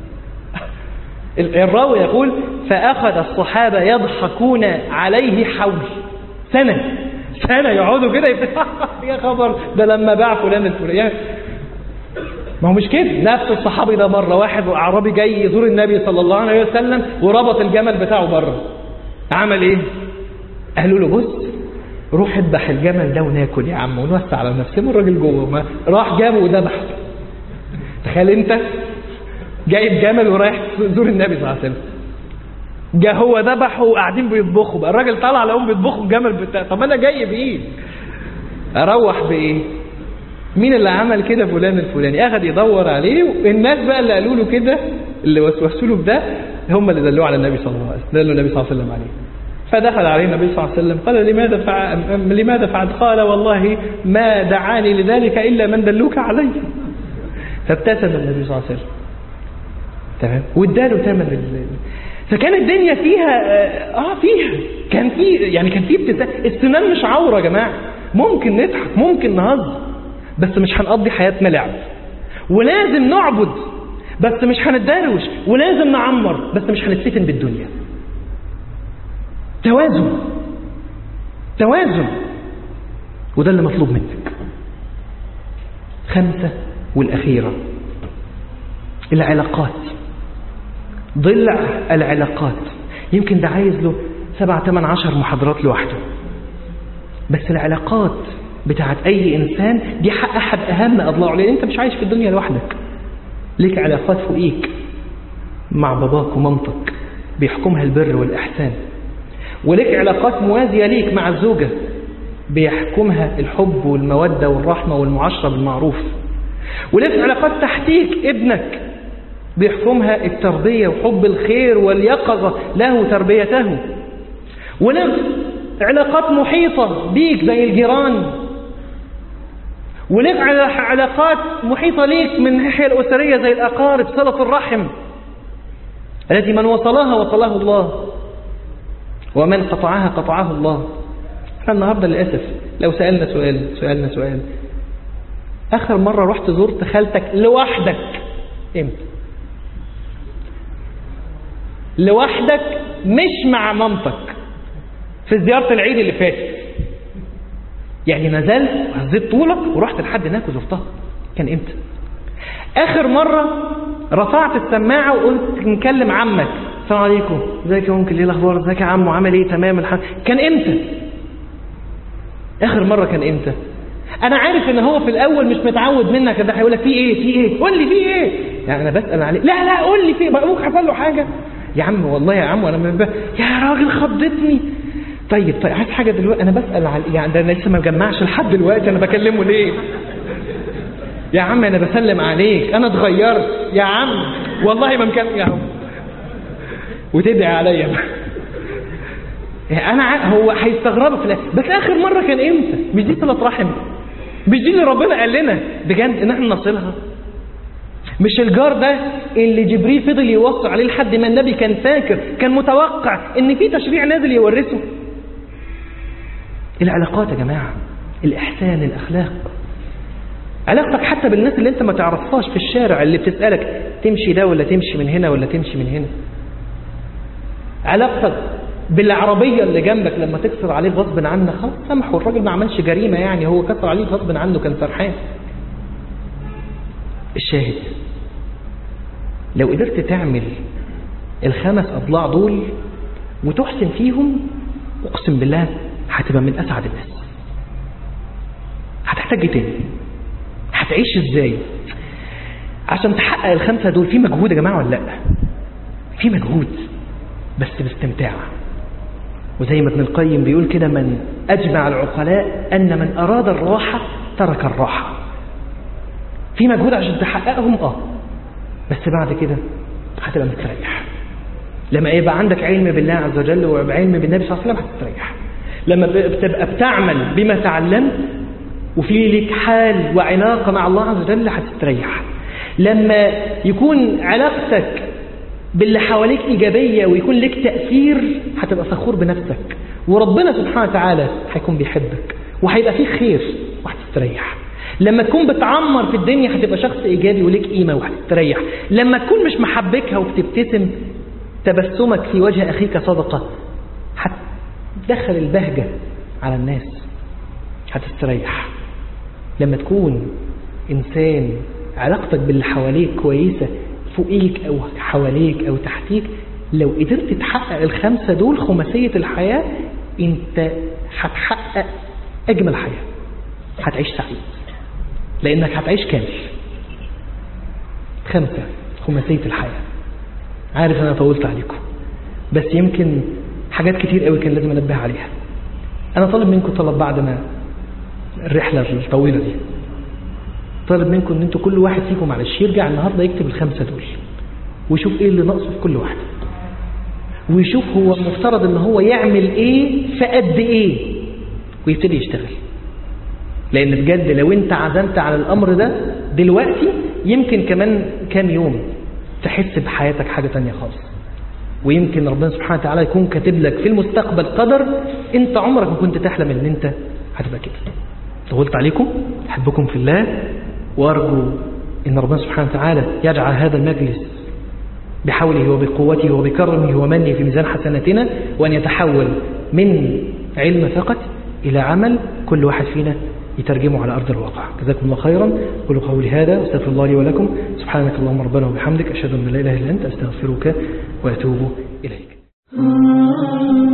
الراوي يقول فأخذ الصحابة يضحكون عليه حول سنة سنة يقعدوا كده يا خبر ده لما باع فلان الفلاني ما هو مش كده نفس الصحابي ده مرة واحد أعرابي جاي يزور النبي صلى الله عليه وسلم وربط الجمل بتاعه بره عمل ايه قالوا له بص روح اذبح الجمل ده وناكل يا عم ونوسع على نفسنا الراجل جوه ما راح جابه وذبحه تخيل انت جايب جمل ورايح يزور النبي صلى الله عليه وسلم جا هو ذبحه وقاعدين بيطبخوا بقى الراجل طلع لهم بيطبخوا الجمل بتاع طب انا جاي بايه اروح بايه مين اللي عمل كده فلان الفلاني اخذ يدور عليه الناس بقى اللي قالوا له كده اللي وسوسوا له بده هم اللي دلوه على النبي صلى الله عليه وسلم دلوا النبي صلى الله عليه وسلم عليه فدخل عليه النبي صلى الله عليه وسلم قال لماذا فعل لماذا فعلت قال والله ما دعاني لذلك الا من دلوك عليه فابتسم النبي صلى الله عليه وسلم تمام واداله ثمن ال فكان الدنيا فيها اه فيها كان في يعني كان في ابتسام السنان مش عوره يا جماعه ممكن نضحك ممكن نهزر بس مش هنقضي حياتنا لعب ولازم نعبد بس مش هنتدروش ولازم نعمر بس مش هنتفتن بالدنيا توازن توازن وده اللي مطلوب منك خمسة والأخيرة العلاقات ضلع العلاقات يمكن ده عايز له سبع تمن عشر محاضرات لوحده بس العلاقات بتاعت أي إنسان دي حق أحد أهم أضلاعه لأن أنت مش عايش في الدنيا لوحدك ليك علاقات فوقيك مع باباك ومامتك بيحكمها البر والإحسان ولك علاقات موازية ليك مع الزوجة بيحكمها الحب والمودة والرحمة والمعاشرة بالمعروف ولك علاقات تحتيك ابنك بيحكمها التربية وحب الخير واليقظة له تربيته ولك علاقات محيطة بيك زي الجيران ولك علاقات محيطة ليك من الناحية الأسرية زي الأقارب صلة الرحم التي من وصلها وصله الله ومن قطعها قطعه الله احنا النهاردة للأسف لو سألنا سؤال سألنا سؤال آخر مرة رحت زرت خالتك لوحدك امتى لوحدك مش مع مامتك في زيارة العيد اللي فاتت يعني نزلت وهزيت طولك ورحت لحد هناك وزرتها كان امتى اخر مرة رفعت السماعة وقلت نكلم عمك السلام عليكم ازيك يا ممكن ايه الاخبار ازيك يا عم وعامل ايه تمام الحمد كان امتى اخر مرة كان امتى انا عارف ان هو في الاول مش متعود منك ده هيقول لك في ايه في ايه قول لي في ايه يعني انا بسال عليه لا لا قول لي في ايه ابوك حصل له حاجه يا عم والله يا عم وانا من ب... يا راجل خضتني طيب طيب عايز حاجه دلوقتي انا بسال على يعني ده انا لسه ما مجمعش لحد دلوقتي انا بكلمه ليه يا عم انا بسلم عليك انا اتغيرت يا عم والله ما مكلم يا عم وتدعي عليا انا ع... هو هيستغربك في الآخر. بس اخر مره كان امتى مش دي صله رحم مش دي اللي ربنا قال لنا بجد ان احنا نصلها مش الجار ده اللي جبريل فضل يوصي عليه لحد ما النبي كان فاكر كان متوقع ان في تشريع نازل يورثه العلاقات يا جماعه الاحسان الاخلاق علاقتك حتى بالناس اللي انت ما تعرفهاش في الشارع اللي بتسالك تمشي ده ولا تمشي من هنا ولا تمشي من هنا علاقتك بالعربية اللي جنبك لما تكسر عليه غصب عنك خلاص سامحه الراجل ما عملش جريمة يعني هو كسر عليه غصب عنه كان سرحان الشاهد لو قدرت تعمل الخمس أضلاع دول وتحسن فيهم أقسم بالله هتبقى من أسعد الناس هتحتاج ايه تاني هتعيش ازاي عشان تحقق الخمسة دول في مجهود يا جماعة ولا لا في مجهود بس باستمتاع وزي ما ابن القيم بيقول كده من أجمع العقلاء أن من أراد الراحة ترك الراحة في مجهود عشان تحققهم اه بس بعد كده هتبقى مستريح لما يبقى عندك علم بالله عز وجل وعلم بالنبي صلى الله عليه وسلم هتستريح لما بتبقى بتعمل بما تعلمت وفي لك حال وعلاقة مع الله عز وجل هتستريح لما يكون علاقتك باللي حواليك إيجابية ويكون لك تأثير هتبقى فخور بنفسك وربنا سبحانه وتعالى هيكون بيحبك وهيبقى فيك خير وهتستريح لما تكون بتعمر في الدنيا هتبقى شخص إيجابي وليك قيمة وهتستريح لما تكون مش محبكها وبتبتسم تبسمك في وجه أخيك صدقة هتدخل البهجة على الناس هتستريح لما تكون إنسان علاقتك باللي حواليك كويسة فوقيك أو حواليك أو تحتيك لو قدرت تحقق الخمسة دول خماسية الحياة انت هتحقق أجمل حياة هتعيش سعيد لأنك هتعيش كامل خمسة خماسية الحياة عارف أنا طولت عليكم بس يمكن حاجات كتير قوي كان لازم أنبه عليها أنا طالب منكم طلب بعد ما الرحلة الطويلة دي طالب منكم ان انتوا كل واحد فيكم معلش يرجع النهارده يكتب الخمسه دول ويشوف ايه اللي ناقصه في كل واحده ويشوف هو المفترض ان هو يعمل ايه في قد ايه ويبتدي يشتغل لان بجد لو انت عزمت على الامر ده دلوقتي يمكن كمان كام يوم تحس بحياتك حاجه تانية خالص ويمكن ربنا سبحانه وتعالى يكون كاتب لك في المستقبل قدر انت عمرك ما كنت تحلم ان انت هتبقى كده طولت عليكم احبكم في الله وارجو ان ربنا سبحانه وتعالى يجعل هذا المجلس بحوله وبقوته وبكرمه ومنه في ميزان حسناتنا وان يتحول من علم فقط الى عمل كل واحد فينا يترجمه على ارض الواقع جزاكم الله خيرا قولوا قولي هذا استغفر الله لي ولكم سبحانك اللهم ربنا وبحمدك اشهد ان لا اله الا انت استغفرك واتوب اليك